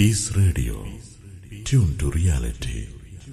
Peace Radio. Tune to reality.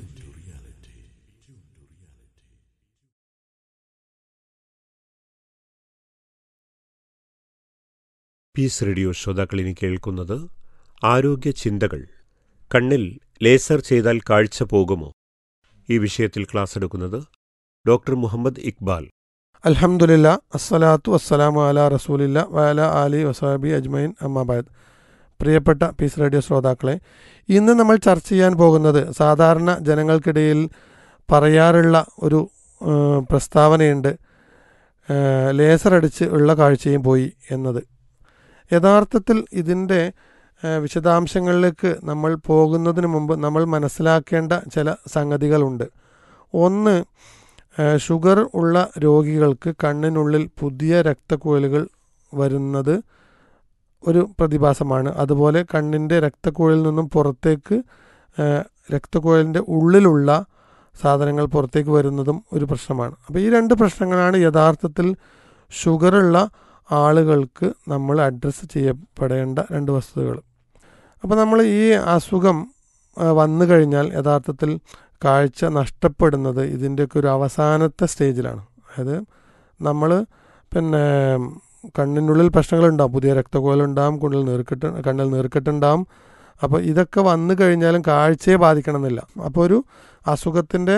Peace radio ശ്രോതാക്കൾ ഇനി കേൾക്കുന്നത് ആരോഗ്യ ചിന്തകൾ കണ്ണിൽ ലേസർ ചെയ്താൽ കാഴ്ച പോകുമോ ഈ വിഷയത്തിൽ ക്ലാസ് എടുക്കുന്നത് ഡോക്ടർ മുഹമ്മദ് ഇക്ബാൽ അൽഹംദുലില്ല അസ്സലാത്തു വസ്സലാമു അല റസൂലില്ല വഅല ആലി വസാബി അജ്മൈൻ അമ്മാബാദ് പ്രിയപ്പെട്ട പീസ് റേഡിയോ ശ്രോതാക്കളെ ഇന്ന് നമ്മൾ ചർച്ച ചെയ്യാൻ പോകുന്നത് സാധാരണ ജനങ്ങൾക്കിടയിൽ പറയാറുള്ള ഒരു ആ, പ്രസ്താവനയുണ്ട് ആ, ലേസർ അടിച്ച് ഉള്ള കാഴ്ചയും പോയി എന്നത് യഥാർത്ഥത്തിൽ ഇതിൻ്റെ ആ, വിശദാംശങ്ങളിലേക്ക് നമ്മൾ പോകുന്നതിന് മുമ്പ് നമ്മൾ മനസ്സിലാക്കേണ്ട ചില സംഗതികളുണ്ട് ഒന്ന് ആ, ഷുഗർ ഉള്ള രോഗികൾക്ക് കണ്ണിനുള്ളിൽ പുതിയ രക്തക്കുഴലുകൾ വരുന്നത് ഒരു പ്രതിഭാസമാണ് അതുപോലെ കണ്ണിൻ്റെ രക്തക്കുഴലിൽ നിന്നും പുറത്തേക്ക് ആ, രക്തക്കുഴലിൻ്റെ ഉള്ളിലുള്ള സാധനങ്ങൾ പുറത്തേക്ക് വരുന്നതും ഒരു പ്രശ്നമാണ് അപ്പോൾ ഈ രണ്ട് പ്രശ്നങ്ങളാണ് യഥാർത്ഥത്തിൽ ഷുഗറുള്ള ആളുകൾക്ക് നമ്മൾ അഡ്രസ്സ് ചെയ്യപ്പെടേണ്ട രണ്ട് വസ്തുതകൾ അപ്പോൾ നമ്മൾ ഈ അസുഖം ആ, വന്നു കഴിഞ്ഞാൽ യഥാർത്ഥത്തിൽ കാഴ്ച നഷ്ടപ്പെടുന്നത് ഇതിൻ്റെയൊക്കെ ഒരു അവസാനത്തെ സ്റ്റേജിലാണ് അതായത് നമ്മൾ പിന്നെ കണ്ണിനുള്ളിൽ പ്രശ്നങ്ങളുണ്ടാവും പുതിയ രക്തകോലുണ്ടാവും കണ്ണിൽ നീർക്കെട്ട് കണ്ണിൽ നീർക്കെട്ടുണ്ടാവും അപ്പോൾ ഇതൊക്കെ വന്നു കഴിഞ്ഞാലും കാഴ്ചയെ ബാധിക്കണമെന്നില്ല അപ്പോൾ ഒരു അസുഖത്തിൻ്റെ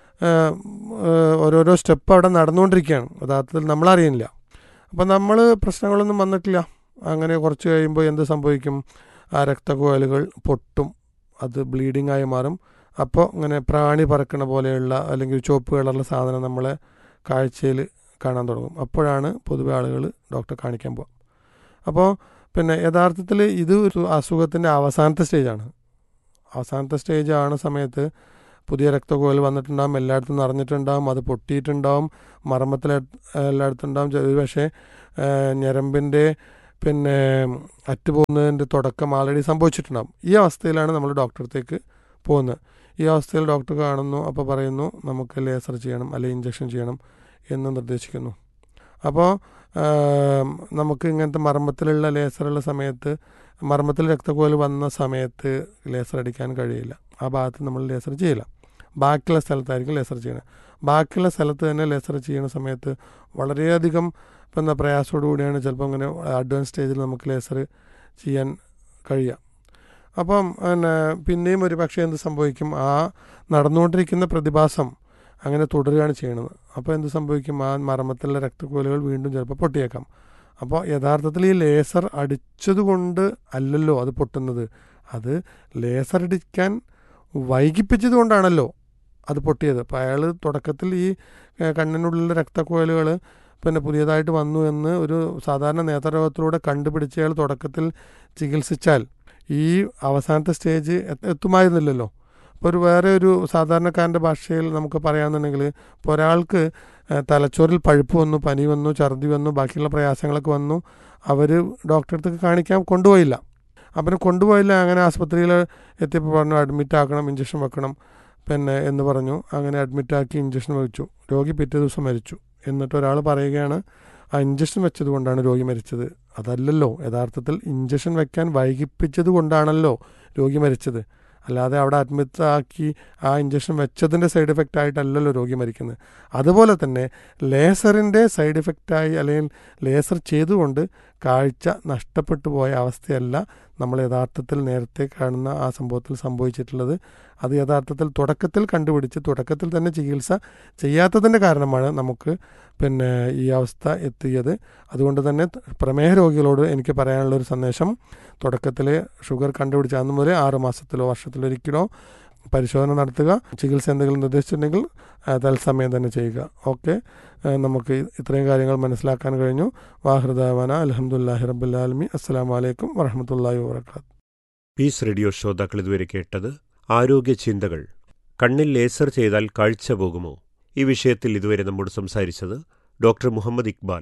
ഓരോരോ സ്റ്റെപ്പ് അവിടെ നടന്നുകൊണ്ടിരിക്കുകയാണ് യഥാർത്ഥത്തിൽ നമ്മളറിയുന്നില്ല അപ്പോൾ നമ്മൾ പ്രശ്നങ്ങളൊന്നും വന്നിട്ടില്ല അങ്ങനെ കുറച്ച് കഴിയുമ്പോൾ എന്ത് സംഭവിക്കും ആ രക്തകോയലുകൾ പൊട്ടും അത് ബ്ലീഡിംഗ് ആയി മാറും അപ്പോൾ ഇങ്ങനെ പ്രാണി പറക്കണ പോലെയുള്ള അല്ലെങ്കിൽ ചുവപ്പ് കളറുള്ള സാധനം നമ്മളെ കാഴ്ചയിൽ കാണാൻ തുടങ്ങും അപ്പോഴാണ് പൊതുവെ ആളുകൾ ഡോക്ടറെ കാണിക്കാൻ പോകുക അപ്പോൾ പിന്നെ യഥാർത്ഥത്തിൽ ഇത് ഒരു അസുഖത്തിൻ്റെ അവസാനത്തെ സ്റ്റേജാണ് അവസാനത്തെ സ്റ്റേജ് ആണ് സമയത്ത് പുതിയ രക്തകോൽ വന്നിട്ടുണ്ടാകും എല്ലായിടത്തും നിറഞ്ഞിട്ടുണ്ടാകും അത് പൊട്ടിയിട്ടുണ്ടാവും മർമ്മത്തിൽ എല്ലായിടത്തും ഉണ്ടാവും ഒരു പക്ഷേ ഞരമ്പിൻ്റെ പിന്നെ അറ്റുപോകുന്നതിൻ്റെ തുടക്കം ആൾറെഡി സംഭവിച്ചിട്ടുണ്ടാകും ഈ അവസ്ഥയിലാണ് നമ്മൾ ഡോക്ടറത്തേക്ക് പോകുന്നത് ഈ അവസ്ഥയിൽ ഡോക്ടർ കാണുന്നു അപ്പോൾ പറയുന്നു നമുക്ക് ലേസർ ചെയ്യണം അല്ലെങ്കിൽ ഇഞ്ചക്ഷൻ ചെയ്യണം എന്ന് നിർദ്ദേശിക്കുന്നു അപ്പോൾ നമുക്ക് ഇങ്ങനത്തെ മർമ്മത്തിലുള്ള ലേസറുള്ള സമയത്ത് മർമ്മത്തിൽ രക്തക്കോൽ വന്ന സമയത്ത് ലേസർ അടിക്കാൻ കഴിയില്ല ആ ഭാഗത്ത് നമ്മൾ ലേസർ ചെയ്യില്ല ബാക്കിയുള്ള സ്ഥലത്തായിരിക്കും ലേസർ ചെയ്യണത് ബാക്കിയുള്ള സ്ഥലത്ത് തന്നെ ലേസർ ചെയ്യുന്ന സമയത്ത് വളരെയധികം ഇപ്പം എന്താ പ്രയാസത്തോടു കൂടിയാണ് ചിലപ്പോൾ അങ്ങനെ അഡ്വാൻസ് സ്റ്റേജിൽ നമുക്ക് ലേസർ ചെയ്യാൻ കഴിയുക അപ്പം പിന്നെ പിന്നെയും ഒരു പക്ഷേ എന്ത് സംഭവിക്കും ആ നടന്നുകൊണ്ടിരിക്കുന്ന പ്രതിഭാസം അങ്ങനെ തുടരുകയാണ് ചെയ്യുന്നത് അപ്പോൾ എന്ത് സംഭവിക്കും ആ മർമ്മത്തിലുള്ള രക്തക്കോലുകൾ വീണ്ടും ചിലപ്പോൾ പൊട്ടിയേക്കാം അപ്പോൾ യഥാർത്ഥത്തിൽ ഈ ലേസർ അടിച്ചതുകൊണ്ട് അല്ലല്ലോ അത് പൊട്ടുന്നത് അത് ലേസർ അടിക്കാൻ വൈകിപ്പിച്ചത് കൊണ്ടാണല്ലോ അത് പൊട്ടിയത് അപ്പോൾ അയാൾ തുടക്കത്തിൽ ഈ ഏഹ്, കണ്ണിനുള്ളിലെ രക്തക്കോയലുകൾ പിന്നെ പുതിയതായിട്ട് വന്നു എന്ന് ഒരു സാധാരണ നേത്രരോഗത്തിലൂടെ കണ്ടുപിടിച്ച് അയാൾ തുടക്കത്തിൽ ചികിത്സിച്ചാൽ ഈ അവസാനത്തെ സ്റ്റേജ് എത്ത- എത്തുമായിരുന്നില്ലല്ലോ ഇപ്പോൾ ഒരു വേറെ ഒരു സാധാരണക്കാരൻ്റെ ഭാഷയിൽ നമുക്ക് പറയാമെന്നുണ്ടെങ്കിൽ ഇപ്പോൾ ഒരാൾക്ക് ഏഹ്, തലച്ചോറിൽ പഴുപ്പ് വന്നു പനി വന്നു ഛർദി വന്നു ബാക്കിയുള്ള പ്രയാസങ്ങളൊക്കെ വന്നു അവർ ഡോക്ടറെ അടുത്തേക്ക് കാണിക്കാൻ കൊണ്ടുപോയില്ല അപ്പം കൊണ്ടുപോയില്ല അങ്ങനെ ആസ്പത്രിയിൽ എത്തിയപ്പോൾ പറഞ്ഞു അഡ്മിറ്റ് ആക്കണം ഇഞ്ചക്ഷൻ വെക്കണം പിന്നെ എന്ന് പറഞ്ഞു അങ്ങനെ അഡ്മിറ്റാക്കി ഇഞ്ചക്ഷൻ വെച്ചു രോഗി പിറ്റേ ദിവസം മരിച്ചു എന്നിട്ട് ഒരാൾ പറയുകയാണ് ആ ഇഞ്ചക്ഷൻ വെച്ചത് കൊണ്ടാണ് രോഗി മരിച്ചത് അതല്ലല്ലോ യഥാർത്ഥത്തിൽ ഇഞ്ചക്ഷൻ വെക്കാൻ വൈകിപ്പിച്ചത് കൊണ്ടാണല്ലോ രോഗി മരിച്ചത് അല്ലാതെ അവിടെ അഡ്മിറ്റ് ആക്കി ആ ഇഞ്ചക്ഷൻ വെച്ചതിൻ്റെ സൈഡ് എഫക്റ്റ് ആയിട്ടല്ലല്ലോ രോഗി മരിക്കുന്നത് അതുപോലെ തന്നെ ലേസറിൻ്റെ സൈഡ് എഫക്റ്റായി അല്ലെങ്കിൽ ലേസർ ചെയ്തുകൊണ്ട് കാഴ്ച നഷ്ടപ്പെട്ടു പോയ അവസ്ഥയല്ല നമ്മൾ യഥാർത്ഥത്തിൽ നേരത്തെ കാണുന്ന ആ സംഭവത്തിൽ സംഭവിച്ചിട്ടുള്ളത് അത് യഥാർത്ഥത്തിൽ തുടക്കത്തിൽ കണ്ടുപിടിച്ച് തുടക്കത്തിൽ തന്നെ ചികിത്സ ചെയ്യാത്തതിൻ്റെ കാരണമാണ് നമുക്ക് പിന്നെ ഈ അവസ്ഥ എത്തിയത് അതുകൊണ്ട് തന്നെ പ്രമേഹ രോഗികളോട് എനിക്ക് പറയാനുള്ള ഒരു സന്ദേശം തുടക്കത്തിൽ ഷുഗർ കണ്ടുപിടിച്ച അന്ന് മുതൽ ആറ് മാസത്തിലോ വർഷത്തിലോ ഒരിക്കലോ പരിശോധന നടത്തുക ചികിത്സ എന്തെങ്കിലും നിർദ്ദേശിച്ചിട്ടുണ്ടെങ്കിൽ ആ, തത്സമയം തന്നെ ചെയ്യുക ഓക്കെ നമുക്ക് ഇത്രയും കാര്യങ്ങൾ മനസ്സിലാക്കാൻ കഴിഞ്ഞു വാഹൃദാവാന അലഹമുല്ലാഹി റബ്ബുല്ലാലമി അസ്സാം വലൈക്കും വറഹമത്തല്ലാഹി വാബർക്കാത്തു പീസ് റേഡിയോ ശ്രോതാക്കൾ ഇതുവരെ കേട്ടത് ആരോഗ്യ ചിന്തകൾ കണ്ണിൽ ലേസർ ചെയ്താൽ കാഴ്ച പോകുമോ ഈ വിഷയത്തിൽ ഇതുവരെ നമ്മോട് സംസാരിച്ചത് doctor Muhammad Iqbal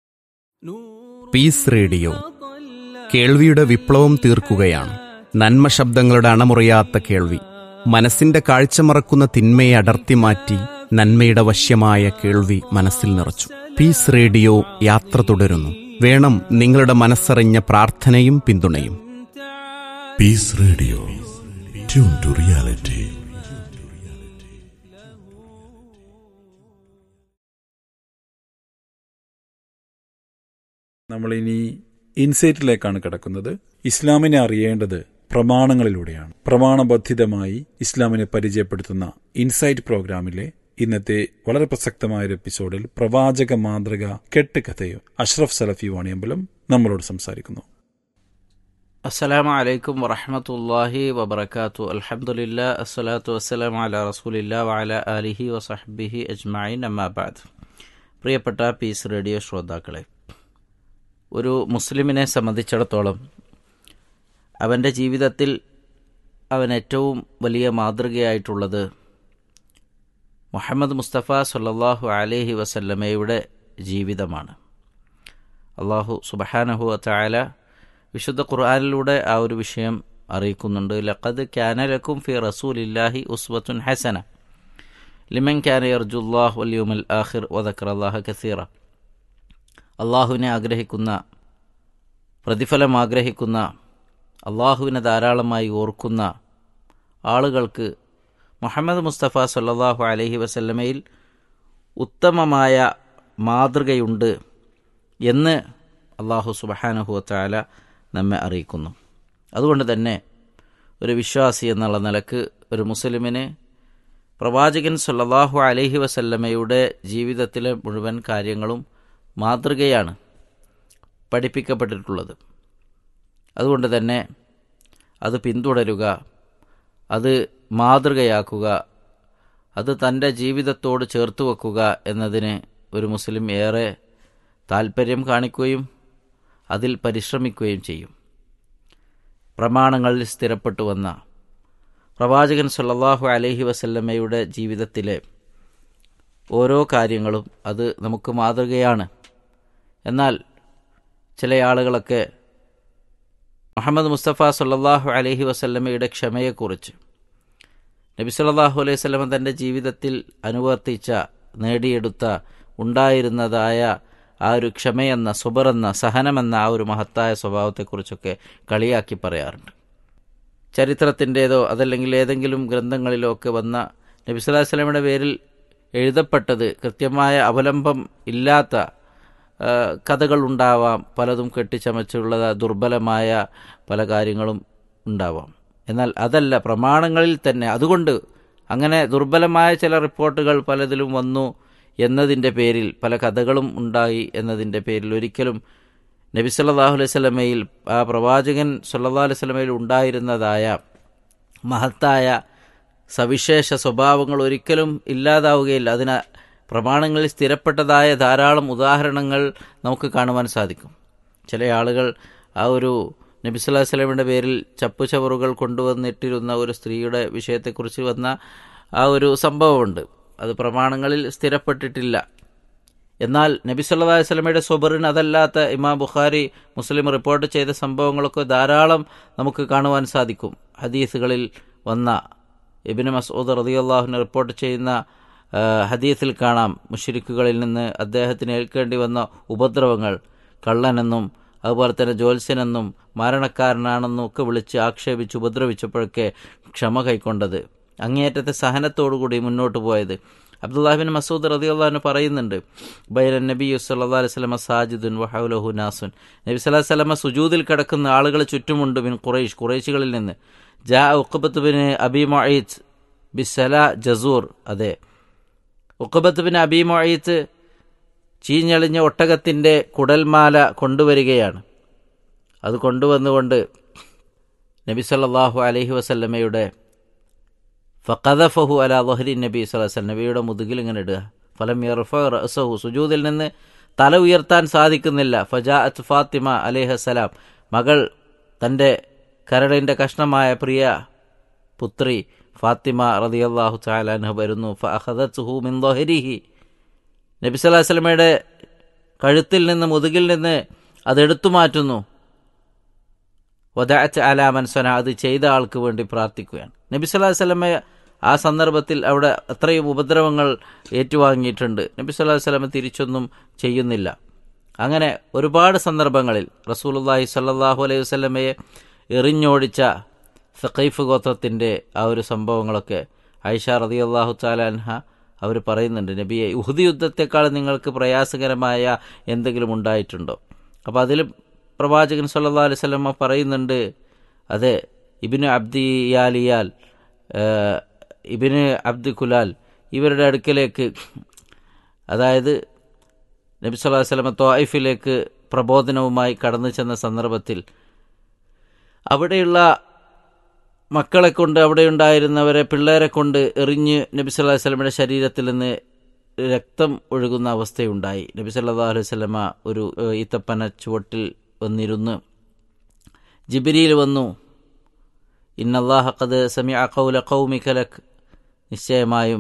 peace radio കേൾവിയുടെ വിപ്ലവം തീർക്കുകയാണ് നന്മ ശബ്ദങ്ങളുടെ അണമുറിയാത്ത കേൾവി മനസ്സിന്റെ കാഴ്ച മറക്കുന്ന തിന്മയെ അടർത്തി മാറ്റി നന്മയുടെ വശ്യമായ കേൾവി മനസ്സിൽ നിറച്ചു പീസ് റേഡിയോ യാത്ര തുടരുന്നു വേണം നിങ്ങളുടെ മനസ്സറിഞ്ഞ പ്രാർത്ഥനയും പിന്തുണയും Peace Radio. Tune to reality. നമ്മളിനി ഇൻസൈറ്റിലേക്കാണ് കിടക്കുന്നത് ഇസ്ലാമിനെ അറിയേണ്ടത് പ്രമാണങ്ങളിലൂടെയാണ് പ്രമാണബദ്ധിതമായി ഇസ്ലാമിനെ പരിചയപ്പെടുത്തുന്ന ഇൻസൈറ്റ് പ്രോഗ്രാമിലെ ഇന്നത്തെ വളരെ പ്രസക്തമായ ഒരു എപ്പിസോഡിൽ പ്രവാചക മാതൃക കെട്ട് കഥയോ അഷ്റഫ് സലഫി വാണിയമ്പലം നമ്മളോട് സംസാരിക്കുന്നു അസ്സലാമു അലൈക്കും വറഹമത്തല്ലാഹി വബർക്കാത്തു അൽഹംദുലില്ലാ അസ്സലാത്തു വസ്സലാമു അല റസൂലില്ലാ വഅല ആലിഹി വസഹ്ബിഹി അജ്മഈൻ അമ്മാബാദ് പ്രിയപ്പെട്ട പീസ് റേഡിയോ ശ്രോതാക്കളെ ഒരു മുസ്ലിമിനെ സംബന്ധിച്ചിടത്തോളം അവൻ്റെ ജീവിതത്തിൽ അവൻ ഏറ്റവും വലിയ മാതൃകയായിട്ടുള്ളത് മുഹമ്മദ് മുസ്തഫ സല്ലല്ലാഹു അലൈഹി വസല്ലമയുടെ ജീവിതമാണ് അള്ളാഹു സുബഹാനഹു വതആല വിശുദ്ധ ഖുർആനിലൂടെ ആ ഒരു വിഷയം അറിയിക്കുന്നുണ്ട് ലഖദ് ക്യാന ലക്കും ഫി റസൂലില്ലാഹി ഉസ്വത്തുൻ ഹസന ലിമൻ ക്യാന യർജുല്ലാഹ് വല്യൂമൽ ആഖിർ വദക്കറല്ലാഹ കസീറ അള്ളാഹുവിനെ ആഗ്രഹിക്കുന്ന പ്രതിഫലം ആഗ്രഹിക്കുന്ന അള്ളാഹുവിനെ ധാരാളമായി ഓർക്കുന്ന ആളുകൾക്ക് മുഹമ്മദ് മുസ്തഫ സല്ലല്ലാഹു അലൈഹി വസല്ലമയിൽ ഉത്തമമായ മാതൃകയുണ്ട് എന്ന് അള്ളാഹു സുബഹാനുഹുവത്താല നമ്മെ അറിയിക്കുന്നു അതുകൊണ്ട് തന്നെ ഒരു വിശ്വാസി എന്നുള്ള നിലക്ക് ഒരു മുസ്ലിമിന് പ്രവാചകൻ സല്ലല്ലാഹു അലൈഹി വസല്ലമയുടെ ജീവിതത്തിലെ മുഴുവൻ കാര്യങ്ങളും മാതൃകയാണ് പഠിപ്പിക്കപ്പെട്ടിട്ടുള്ളത് അതുകൊണ്ട് തന്നെ അത് പിന്തുടരുക അത് മാതൃകയാക്കുക അത് തൻ്റെ ജീവിതത്തോട് ചേർത്ത് വെക്കുക എന്നതിന് ഒരു മുസ്ലിം ഏറെ താൽപ്പര്യം കാണിക്കുകയും അതിൽ പരിശ്രമിക്കുകയും ചെയ്യും പ്രമാണങ്ങളിൽ സ്ഥിരപ്പെട്ടു വന്ന പ്രവാചകൻ സല്ലല്ലാഹു അലൈഹി വസല്ലമ്മയുടെ ജീവിതത്തിലെ ഓരോ കാര്യങ്ങളും അത് നമുക്ക് മാതൃകയാണ് എന്നാൽ ചില ആളുകളൊക്കെ മുഹമ്മദ് മുസ്തഫ സല്ലല്ലാഹു അലൈഹി വസല്ലമയുടെ ക്ഷമയെക്കുറിച്ച് നബി സല്ലല്ലാഹു അലൈഹി വസല്ലമ തൻ്റെ ജീവിതത്തിൽ അനുവർത്തിച്ച നേടിയെടുത്ത ഉണ്ടായിരുന്നതായ ആ ഒരു ക്ഷമയെന്ന സുബറെന്ന സഹനമെന്ന ആ ഒരു മഹത്തായ സ്വഭാവത്തെക്കുറിച്ചൊക്കെ കളിയാക്കി പറയാറുണ്ട് ചരിത്രത്തിൻ്റേതോ അതല്ലെങ്കിൽ ഏതെങ്കിലും ഗ്രന്ഥങ്ങളിലോ ഒക്കെ വന്ന നബി സല്ലല്ലാഹു അലൈഹി വസല്ലമയുടെ പേരിൽ എഴുതപ്പെട്ടത് കൃത്യമായ അവലംബം ഇല്ലാത്ത ആ, കഥകളുണ്ടാവാം പലതും കെട്ടിച്ചമച്ചുള്ള ദുർബലമായ പല കാര്യങ്ങളും ഉണ്ടാവാം എന്നാൽ അതല്ല പ്രമാണങ്ങളിൽ തന്നെ അതുകൊണ്ട് അങ്ങനെ ദുർബലമായ ചില റിപ്പോർട്ടുകൾ പലതിലും വന്നു എന്നതിൻ്റെ പേരിൽ പല കഥകളും ഉണ്ടായി എന്നതിൻ്റെ പേരിൽ ഒരിക്കലും നബി സല്ലല്ലാഹു അലൈഹി സ്വലമയിൽ ആ പ്രവാചകൻ സല്ലല്ലാഹു അലൈഹി സ്വലമയിൽ ഉണ്ടായിരുന്നതായ മഹത്തായ സവിശേഷ സ്വഭാവങ്ങൾ ഒരിക്കലും ഇല്ലാതാവുകയില്ല അതിന് പ്രമാണങ്ങളിൽ സ്ഥിരപ്പെട്ടതായ ധാരാളം ഉദാഹരണങ്ങൾ നമുക്ക് കാണുവാൻ സാധിക്കും ചില ആളുകൾ ആ ഒരു നബി സല്ലല്ലാഹു അലൈഹി വസല്ലമയുടെ പേരിൽ ചപ്പുചവറുകൾ കൊണ്ടുവന്നിട്ടിരുന്ന ഒരു സ്ത്രീയുടെ വിഷയത്തെക്കുറിച്ച് വന്ന ആ ഒരു സംഭവമുണ്ട് അത് പ്രമാണങ്ങളിൽ സ്ഥിരപ്പെട്ടിട്ടില്ല എന്നാൽ നബി സല്ലല്ലാഹു അലൈഹി വസല്ലമയുടെ സ്വബറിന് അതല്ലാത്ത ഇമാം ബുഖാരി മുസ്ലിം റിപ്പോർട്ട് ചെയ്ത സംഭവങ്ങളൊക്കെ ധാരാളം നമുക്ക് കാണുവാൻ സാധിക്കും ഹദീസുകളിൽ വന്ന ഇബിന് മസൂദ് റളിയല്ലാഹുവിനെ റിപ്പോർട്ട് ചെയ്യുന്ന ആ, ഹദീസിൽ കാണാം മുഷരിക്കുകളിൽ നിന്ന് അദ്ദേഹത്തിന് ഏൽക്കേണ്ടി വന്ന ഉപദ്രവങ്ങൾ കള്ളനെന്നും അതുപോലെ തന്നെ ജ്യോത്സ്യനെന്നും മരണക്കാരനാണെന്നും ഒക്കെ വിളിച്ച് ആക്ഷേപിച്ച് ഉപദ്രവിച്ചപ്പോഴൊക്കെ ക്ഷമ കൈക്കൊണ്ടത് അങ്ങേയറ്റത്തെ സഹനത്തോടുകൂടി മുന്നോട്ട് പോയത് അബ്ദുല്ലാഹിബിൻ മസൂദ് റദിയുള്ളഹാന് പറയുന്നുണ്ട് ബൈരൻ നബി സല്ലാ അലൈഹി സ്വലമ സാജിദുൻ വഹൗലഹു നാസുൻ നബി സല്ലാ സ്വലമ സുജൂദിൽ കിടക്കുന്ന ആളുകൾ ചുറ്റുമുണ്ട് ബിൻ ഖുറൈഷ് ഖുറൈശികളിൽ നിന്ന് ജാ ഉഖബത്ത് ബിൻ അബി മൊയ്ത്ത് ബിസല ജസൂർ അതെ ഉഖബത്ത് ബിൻ അബി മൊയ്ത്ത് ചീഞ്ഞളിഞ്ഞ ഒട്ടകത്തിൻ്റെ കുടൽമാല കൊണ്ടുവരികയാണ് അത് കൊണ്ടുവന്നുകൊണ്ട് നബി സല്ലല്ലാഹു അലൈഹി വസല്ലമയുടെ ഫഖദഫഹു അല വഹരി നബി സല്ലല്ലാഹു നബിയുടെ മുതുകിൽ ഇങ്ങനെ ഇടുക ഫലം യർഫ റഅസഹു സുജൂദിൽ നിന്ന് തല ഉയർത്താൻ സാധിക്കുന്നില്ല ഫജാഅത്ത് ഫാത്തിമ അലൈഹസ്സലാം മകൾ തൻ്റെ കരടിൻ്റെ കഷ്ണമായ പ്രിയ പുത്രി ഫാത്തിമ റളിയല്ലാഹു തആല അൻഹ വരുന്നു ഫഅഖദത്ഹു മിൻ ദഹരിഹി നബി സല്ലല്ലാഹു അലൈഹി വസല്ലമയുടെ കഴുത്തിൽ നിന്ന് മുതുകിൽ നിന്ന് അതെടുത്തു മാറ്റുന്നു വദഅത്ത് അലാമൻ സന അത് ചെയ്ത ആൾക്ക് വേണ്ടി പ്രാർത്ഥിക്കുകയാണ് നബി സല്ലല്ലാഹു അലൈഹി വസല്ലമ ആ സന്ദർഭത്തിൽ അവിടെ അത്രയും ഉപദ്രവങ്ങൾ ഏറ്റുവാങ്ങിയിട്ടുണ്ട് നബി സല്ലല്ലാഹു അലൈഹി വസല്ലമ തിരിച്ചൊന്നും ചെയ്യുന്നില്ല അങ്ങനെ ഒരുപാട് സന്ദർഭങ്ങളിൽ റസൂലുള്ളാഹി സ്വല്ലല്ലാഹു അലൈഹി വസല്ലമയെ എറിഞ്ഞോടിച്ച സഖൈഫ് ഗോത്രത്തിൻ്റെ ആ ഒരു സംഭവങ്ങളൊക്കെ ഐഷ റതി അള്ളാഹു താലാൻഹ അവർ പറയുന്നുണ്ട് നബിയെ ഉഹുദ് യുദ്ധത്തെക്കാൾ നിങ്ങൾക്ക് പ്രയാസകരമായ എന്തെങ്കിലും ഉണ്ടായിട്ടുണ്ടോ അപ്പോൾ അതിൽ പ്രവാചകൻ സല്ലാ അലൈഹി സ്വലമ പറയുന്നുണ്ട് അതെ ഇബിന് അബ്ദി യാലിയാൽ ഏഹ്, ഇബിന് അബ്ദി കുലാൽ ഇവരുടെ അടുക്കലേക്ക് അതായത് നബി സല്ലല്ലാഹു അലൈഹി വസല്ലമ ത്വായിഫിലേക്ക് പ്രബോധനവുമായി കടന്നു ചെന്ന സന്ദർഭത്തിൽ അവിടെയുള്ള മക്കളെ കൊണ്ട് അവിടെ ഉണ്ടായിരുന്നവരെ പിള്ളേരെ കൊണ്ട് എറിഞ്ഞ് നബി സല്ലല്ലാഹു അലൈഹി വസല്ലമയുടെ ശരീരത്തിൽ നിന്ന് രക്തം ഒഴുകുന്ന അവസ്ഥയുണ്ടായി നബി സല്ലല്ലാഹു അലൈഹി വസല്ലമ ഒരു ഏഹ്, ഈത്തപ്പന ചുവട്ടിൽ വന്നിരുന്ന് ജിബിരിയിൽ വന്നു ഇന്നല്ലാഹ ഖദ് സമിഅ ഖൗല ഖൗമിക ലക് നിശ്ചയമായും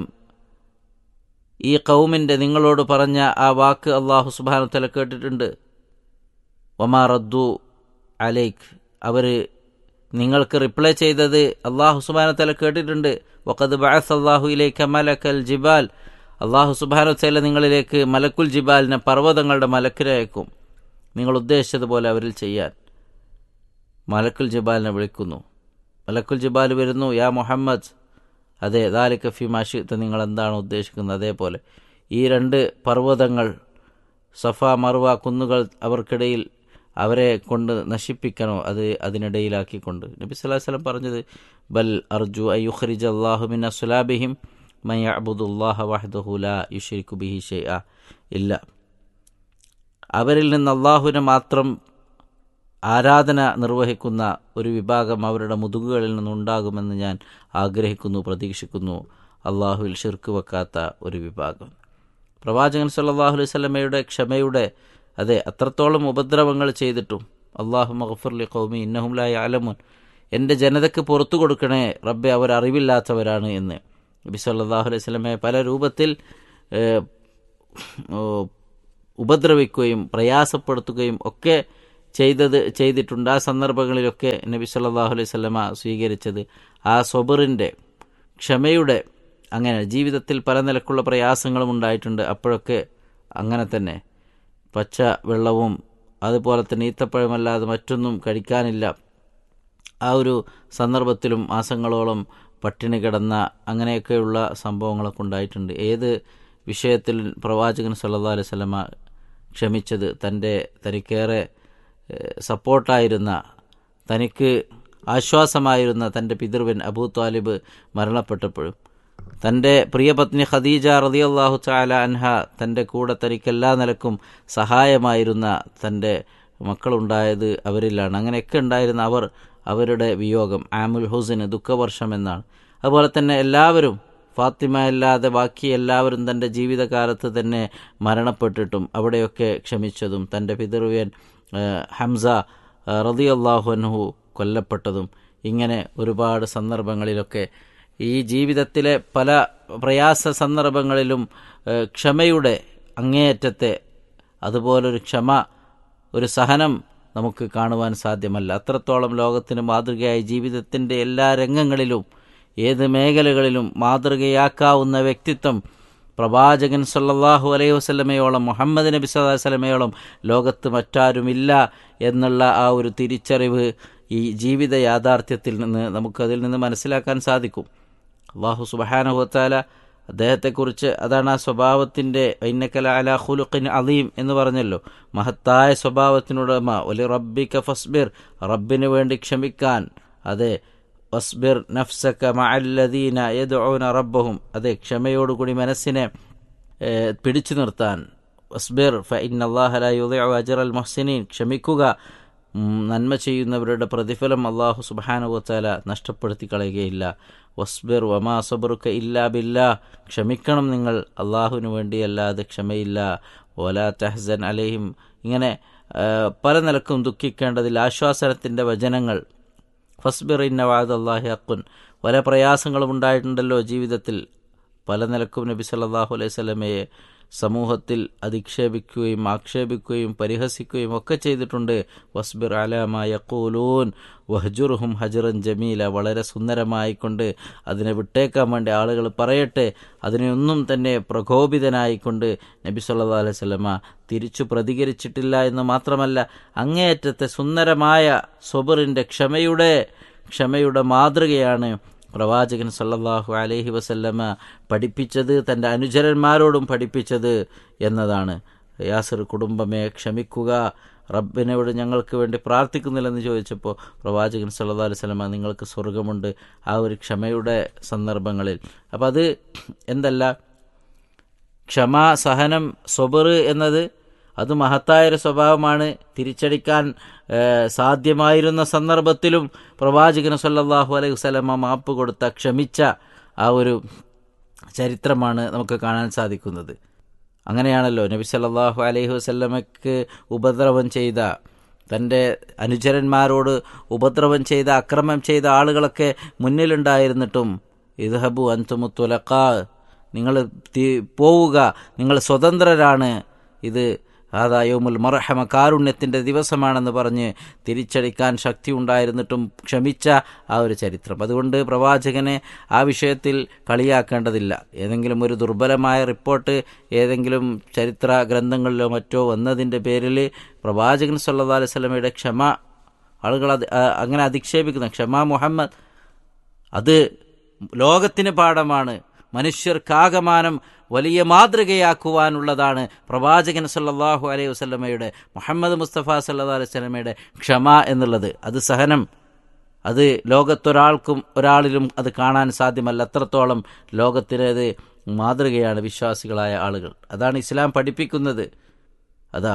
ഈ കൗമിൻ്റെ നിങ്ങളോട് പറഞ്ഞ ആ വാക്ക് അള്ളാഹു സുബാനു തല കേട്ടിട്ടുണ്ട് വമാ റദ്ദു അലൈക്ക് അവർ നിങ്ങൾക്ക് റിപ്ലൈ ചെയ്തത് അള്ളാഹു സുബാനു തല കേട്ടിട്ടുണ്ട് വഖദ് ബഅസ് അള്ളാഹു ഇലേക്ക് മലക്കൽ ജിബാൽ അള്ളാഹു സുബാനു തല നിങ്ങളിലേക്ക് മലക്കുൽ ജിബാലിനെ പർവ്വതങ്ങളുടെ മലക്കിനെ അയക്കും നിങ്ങൾ ഉദ്ദേശിച്ചതുപോലെ അവരിൽ ചെയ്യാൻ മലക്കുൽ ജിബാലിനെ വിളിക്കുന്നു മലക്കുൽ ജിബാൽ വരുന്നു യാ മുഹമ്മദ് അതെ ദാലിക ഫി മാഷിത്ത് നിങ്ങൾ എന്താണ് ഉദ്ദേശിക്കുന്നത് അതേപോലെ ഈ രണ്ട് പർവ്വതങ്ങൾ സഫ മറുവ കുന്നുകൾ അവർക്കിടയിൽ അവരെ കൊണ്ട് നശിപ്പിക്കണോ അത് അതിനിടയിലാക്കിക്കൊണ്ട് നബി സ്വല്ലല്ലാഹു അലൈഹി വസല്ലം പറഞ്ഞത് ബൽ അർജു അയ്യുഖ്രിജ അല്ലാഹു മിൻ അസ്ലാബിഹിം മൻ യഅബുദുല്ലാഹ വഹ്ദഹു ലാ യുശ്രികു ബിഹി ഷൈഅ ഇല്ല അവരിൽ നിന്ന് അള്ളാഹുവിനെ മാത്രം ആരാധന നിർവഹിക്കുന്ന ഒരു വിഭാഗം അവരുടെ മുതുകുകളിൽ നിന്നുണ്ടാകുമെന്ന് ഞാൻ ആഗ്രഹിക്കുന്നു പ്രതീക്ഷിക്കുന്നു അള്ളാഹുവിൽ ഷിർക്ക് വെക്കാത്ത ഒരു വിഭാഗം പ്രവാചകൻ സല്ലല്ലാഹു അലൈഹി വസല്ലമയുടെ ക്ഷമയുടെ അതെ അത്രത്തോളം ഉപദ്രവങ്ങൾ ചെയ്തിട്ടും അള്ളാഹു മഗ്ഫുർലി ഖൗമി ഇന്നഹും ലാ യഅലമുൻ എൻ്റെ ജനതയ്ക്ക് പുറത്തു കൊടുക്കണേ റബ്ബെ അവർ അറിവില്ലാത്തവരാണ് എന്ന് നബി സല്ലല്ലാഹു അലൈഹി വസല്ലമയെ പല രൂപത്തിൽ ഏഹ്, ഓ, ഉപദ്രവിക്കുകയും പ്രയാസപ്പെടുത്തുകയും ഒക്കെ ചെയ്തത് ചെയ്തിട്ടുണ്ട് ആ സന്ദർഭങ്ങളിലൊക്കെ നബി സല്ലല്ലാഹു അലൈഹി വസല്ലമ സ്വീകരിച്ചത് ആ സ്വബറിൻ്റെ ക്ഷമയുടെ അങ്ങനെ ജീവിതത്തിൽ പല നിലക്കുള്ള പ്രയാസങ്ങളും ഉണ്ടായിട്ടുണ്ട് അപ്പോഴൊക്കെ അങ്ങനെ തന്നെ പച്ച വെള്ളവും അതുപോലെ തന്നെ ഈത്തപ്പഴമല്ലാതെ മറ്റൊന്നും കഴിക്കാനില്ല ആ ഒരു സന്ദർഭത്തിലും മാസങ്ങളോളം പട്ടിണി കിടന്ന അങ്ങനെയൊക്കെയുള്ള സംഭവങ്ങളൊക്കെ ഉണ്ടായിട്ടുണ്ട് ഏത് വിഷയത്തിൽ പ്രവാചകൻ സല്ലല്ലാഹു അലൈഹി വസല്ലമ ക്ഷമിച്ചത് തൻ്റെ തനിക്കേറെ ഏഹ്, സപ്പോർട്ടായിരുന്ന തനിക്ക് ആശ്വാസമായിരുന്ന തൻ്റെ പിതൃവൻ അബൂ താലിബ് മരണപ്പെട്ടപ്പോഴും തൻ്റെ പ്രിയപത്നി ഖദീജ റളിയല്ലാഹു തആല അൻഹ തൻ്റെ കൂടെ തനിക്ക് എല്ലാ നിലക്കും സഹായമായിരുന്ന തൻ്റെ മക്കളുണ്ടായത് അവരിലാണ് അങ്ങനെയൊക്കെ ഉണ്ടായിരുന്ന അവർ അവരുടെ വിയോഗം ആമുൽ ഹുസിന് ദുഃഖവർഷം എന്നാണ് അതുപോലെ തന്നെ എല്ലാവരും ഫാത്തിമ അല്ലാതെ ബാക്കി എല്ലാവരും തൻ്റെ ജീവിതകാലത്ത് തന്നെ മരണപ്പെട്ടിട്ടും അവിടെയൊക്കെ ക്ഷമിച്ചതും തൻ്റെ പിതൃവ്യൻ ഏഹ്, ഹംസ റതിയല്ലാഹു അൻഹു കൊല്ലപ്പെട്ടതും ഇങ്ങനെ ഒരുപാട് സന്ദർഭങ്ങളിലൊക്കെ ഈ ജീവിതത്തിലെ പല പ്രയാസ സന്ദർഭങ്ങളിലും ഏഹ്, ക്ഷമയുടെ അങ്ങേയറ്റത്തെ അതുപോലൊരു ക്ഷമ ഒരു സഹനം നമുക്ക് കാണുവാൻ സാധ്യമല്ല അത്രത്തോളം ലോകത്തിന് മാതൃകയായി ജീവിതത്തിൻ്റെ എല്ലാ രംഗങ്ങളിലും ഏത് മേഖലകളിലും മാതൃകയാക്കാവുന്ന വ്യക്തിത്വം പ്രവാചകൻ സല്ലല്ലാഹു അലൈഹി വസല്ലമയോളം മുഹമ്മദ് നബി സല്ലല്ലാഹു അലൈഹി വസല്ലമയോളം ലോകത്ത് മറ്റാരുമില്ല എന്നുള്ള ആ ഒരു തിരിച്ചറിവ് ഈ ജീവിത യാഥാർത്ഥ്യത്തിൽ നിന്ന് നമുക്കതിൽ നിന്ന് മനസ്സിലാക്കാൻ സാധിക്കും അള്ളാഹു സുബഹാനഹുത്താല അദ്ദേഹത്തെക്കുറിച്ച് അതാണ് ആ സ്വഭാവത്തിൻ്റെ ഐന്നക്കല അല ഖുലുഖിൻ അലീം എന്ന് പറഞ്ഞല്ലോ മഹത്തായ സ്വഭാവത്തിനുടമ ഒലി റബ്ബിക ഫസ്ബിർ റബ്ബിന് വേണ്ടി ക്ഷമിക്കാൻ അതെ വസ്ബിർ നഫ്സക മഅല്ലദീന യദ്ഊന റബ്ബഹും അതെ ക്ഷമയോടുകൂടി മനസ്സിനെ ഏഹ്, പിടിച്ചു നിർത്താൻ വസ്ബിർ ഫ ഇന്നല്ലാഹ ലാ യുദിഉ അജ്റൽ മുഹ്സിനീൻ ക്ഷമിക്കുക ഉം, നന്മ ചെയ്യുന്നവരുടെ പ്രതിഫലം അള്ളാഹു സുബാനുവത്താല നഷ്ടപ്പെടുത്തി കളയുകയില്ല വസ്ബിർ വമാ സബറുക്ക ഇല്ലാ ബില്ലാ ക്ഷമിക്കണം നിങ്ങൾ അള്ളാഹുവിന് വേണ്ടിയല്ലാതെ ക്ഷമയില്ല ഓലാ തഹ്സൻ അലഹിം ഇങ്ങനെ ആ, പല നിലക്കും ദുഃഖിക്കേണ്ടതിൽ ആശ്വാസനത്തിൻ്റെ വചനങ്ങൾ ഫസ്ബിർ ഇന്ന വാദ് അള്ളാഹി അക്കുൻ പല പ്രയാസങ്ങളും ഉണ്ടായിട്ടുണ്ടല്ലോ ജീവിതത്തിൽ പല നിലക്കും നബി സല്ലല്ലാഹു അലൈഹി സ്വലമയെ സമൂഹത്തിൽ അധിക്ഷേപിക്കുകയും ആക്ഷേപിക്കുകയും പരിഹസിക്കുകയും ഒക്കെ ചെയ്തിട്ടുണ്ട് വസ്ബിർ അലാമ യക്കൂലൂൻ വഹ്ജുർഹും ഹജറൻ ജമീല വളരെ സുന്ദരമായിക്കൊണ്ട് അതിനെ വിട്ടേക്കാൻ വേണ്ടി ആളുകൾ പറയട്ടെ അതിനെയൊന്നും തന്നെ പ്രകോപിതനായിക്കൊണ്ട് നബി സല്ലല്ലാഹു അലൈഹി വസല്ലമ തിരിച്ചു പ്രതികരിച്ചിട്ടില്ല എന്ന് മാത്രമല്ല അങ്ങേയറ്റത്തെ സുന്ദരമായ സ്വബറിൻ്റെ ക്ഷമയുടെ ക്ഷമയുടെ മാതൃകയാണ് പ്രവാചകൻ സല്ലല്ലാഹു അലൈഹി വസല്ലമ പഠിപ്പിച്ചത് തൻ്റെ അനുചരന്മാരോടും പഠിപ്പിച്ചത് എന്നതാണ് യാസിർ കുടുംബമേ ക്ഷമിക്കുക റബ്ബിനോട് ഞങ്ങൾക്ക് വേണ്ടി പ്രാർത്ഥിക്കുന്നില്ലെന്ന് ചോദിച്ചപ്പോൾ പ്രവാചകൻ സല്ലല്ലാഹു അലൈഹി വസല്ലമ നിങ്ങൾക്ക് സ്വർഗമുണ്ട് ആ ഒരു ക്ഷമയുടെ സന്ദർഭങ്ങളിൽ അപ്പം അത് എന്തല്ല ക്ഷമ സഹനം സ്വബർ എന്നത് അത് മഹത്തായൊരു സ്വഭാവമാണ് തിരിച്ചടിക്കാൻ ഏഹ്, സാധ്യമായിരുന്ന സന്ദർഭത്തിലും പ്രവാചകന് സല്ലല്ലാഹു അലൈഹി വസല്ലമ മാപ്പ് കൊടുത്ത ക്ഷമിച്ച ആ ഒരു ചരിത്രമാണ് നമുക്ക് കാണാൻ സാധിക്കുന്നത് അങ്ങനെയാണല്ലോ നബി സല്ലല്ലാഹു അലൈഹി വസല്ലമയ്ക്ക് ഉപദ്രവം ചെയ്ത തൻ്റെ അനുചരന്മാരോട് ഉപദ്രവം ചെയ്ത അക്രമം ചെയ്ത ആളുകളൊക്കെ മുന്നിലുണ്ടായിരുന്നിട്ടും ഇദ്ഹബു അൻതുമുത്തുലക്കാ നിങ്ങൾ തി- പോവുക നിങ്ങൾ സ്വതന്ത്രരാണ് ഇത് ആദായോമുൽ മർഹമ കാരുണ്യത്തിൻ്റെ ദിവസമാണെന്ന് പറഞ്ഞ് തിരിച്ചടിക്കാൻ ശക്തി ഉണ്ടായിരുന്നിട്ടും ക്ഷമിച്ച ആ ഒരു ചരിത്രം അതുകൊണ്ട് പ്രവാചകനെ ആ വിഷയത്തിൽ കളിയാക്കേണ്ടതില്ല ഏതെങ്കിലും ഒരു ദുർബലമായ റിപ്പോർട്ട് ഏതെങ്കിലും ചരിത്ര ഗ്രന്ഥങ്ങളിലോ മറ്റോ വന്നതിൻ്റെ പേരിൽ പ്രവാചകൻ സല്ലല്ലാഹു അലൈഹി വസല്ലമയുടെ ക്ഷമ ആളുകൾ അത് ആ, അങ്ങനെ അധിക്ഷേപിക്കുന്ന ക്ഷമ മുഹമ്മദ് അത് ലോകത്തിന് പാഠമാണ് മനുഷ്യർക്കാകമാനം വലിയ മാതൃകയാക്കുവാനുള്ളതാണ് പ്രവാചകൻ സല്ലല്ലാഹു അലൈഹി വസല്ലമയുടെ മുഹമ്മദ് മുസ്തഫ സല്ലല്ലാഹു അലൈഹി വസല്ലമയുടെ ക്ഷമ എന്നുള്ളത് അത് സഹനം അത് ലോകത്തൊരാൾക്കും ഒരാളിലും അത് കാണാൻ സാധ്യമല്ല അത്രത്തോളം ലോകത്തിനത് മാതൃകയാണ് വിശ്വാസികളായ ആളുകൾ അതാണ് ഇസ്ലാം പഠിപ്പിക്കുന്നത് അതാ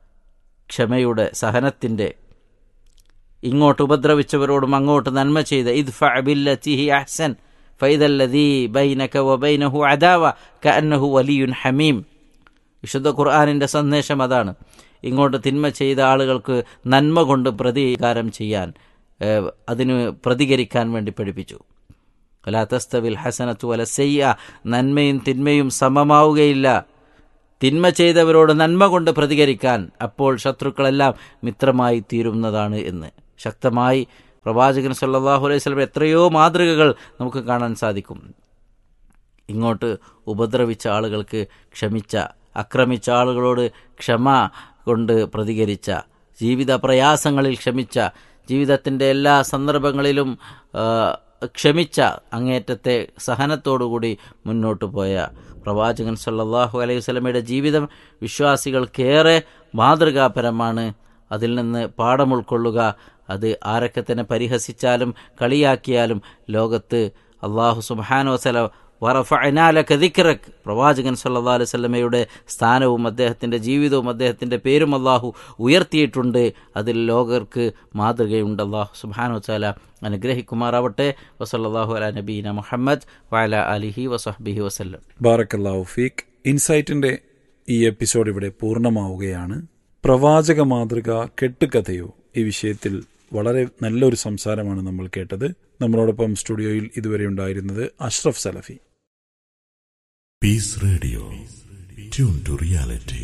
ക്ഷമയുടെ സഹനത്തിൻ്റെ ഇങ്ങോട്ട് ഉപദ്രവിച്ചവരോടും അങ്ങോട്ട് നന്മ ചെയ്ത ഇദ്ഫഅ ബില്ലതിഹി അഹ്സൻ ഫൈദല്ലദീ ബൈനക വബൈനഹു അദാവ കഅന്നഹു വലിയുൻ ഹമീം വിശുദ്ധ ഖുർആാനിൻ്റെ സന്ദേശം അതാണ് ഇങ്ങോട്ട് തിന്മ ചെയ്ത ആളുകൾക്ക് നന്മ കൊണ്ട് പ്രതികാരം ചെയ്യാൻ ഏഹ്, അതിന് പ്രതികരിക്കാൻ വേണ്ടി പഠിപ്പിച്ചു അലാ തസ്തവിൽ ഹസനത്തു വല സെയ്യ നന്മയും തിന്മയും സമമാവുകയില്ല തിന്മ ചെയ്തവരോട് നന്മ കൊണ്ട് പ്രതികരിക്കാൻ അപ്പോൾ ശത്രുക്കളെല്ലാം മിത്രമായി തീരുന്നതാണ് എന്ന് ശക്തമായി പ്രവാചകൻ സല്ലല്ലാഹു അലൈഹി വസല്ലം എത്രയോ മാതൃകകൾ നമുക്ക് കാണാൻ സാധിക്കും ഇങ്ങോട്ട് ഉപദ്രവിച്ച ആളുകൾക്ക് ക്ഷമിച്ച ആക്രമിച്ച ആളുകളോട് ക്ഷമ കൊണ്ട് പ്രതികരിച്ച ജീവിത പ്രയാസങ്ങളിൽ ക്ഷമിച്ച ജീവിതത്തിൻ്റെ എല്ലാ സന്ദർഭങ്ങളിലും ആ, ക്ഷമിച്ച അങ്ങേറ്റത്തെ സഹനത്തോടുകൂടി മുന്നോട്ട് പോയ പ്രവാചകൻ സല്ലല്ലാഹു അലൈഹി വസല്ലമയുടെ ജീവിതം വിശ്വാസികൾക്കേറെ മാതൃകാപരമാണ് അതിൽ നിന്ന് പാഠം ഉൾക്കൊള്ളുക അത് ആരൊക്കെ തന്നെ പരിഹസിച്ചാലും കളിയാക്കിയാലും ലോകത്ത് അള്ളാഹു സുബ്ഹാനഹു വസല വറഫഅനാലക ദിക്റക് പ്രവാചകൻ സല്ലല്ലാഹു അലൈഹി വസല്ലമയുടെ സ്ഥാനവും അദ്ദേഹത്തിൻ്റെ ജീവിതവും അദ്ദേഹത്തിൻ്റെ പേരും അള്ളാഹു ഉയർത്തിയിട്ടുണ്ട് അതിൽ ലോകർക്ക് മാതൃകയുണ്ട് അള്ളാഹു സുബ്ഹാനഹു വതആല അനുഗ്രഹിക്കുമാറാവട്ടെ വസല്ലല്ലാഹു അലാ നബീന മുഹമ്മദ് വഅല അലിഹി വസഹ്ബിഹി വസല്ലം ബാറക്കല്ലാഹു ഫീഖ് ഇൻസൈറ്റിന്റെ ഈ എപ്പിസോഡ് ഇവിടെ പൂർണ്ണമാവുകയാണ് പ്രവാചക മാതൃക കെട്ടുകഥയോ ഈ വിഷയത്തിൽ വളരെ നല്ലൊരു സംസാരമാണ് നമ്മൾ കേട്ടത് നമ്മളോടൊപ്പം സ്റ്റുഡിയോയിൽ ഇതുവരെ ഉണ്ടായിരുന്നത് Ashraf Salafi Peace Radio. Tune to reality.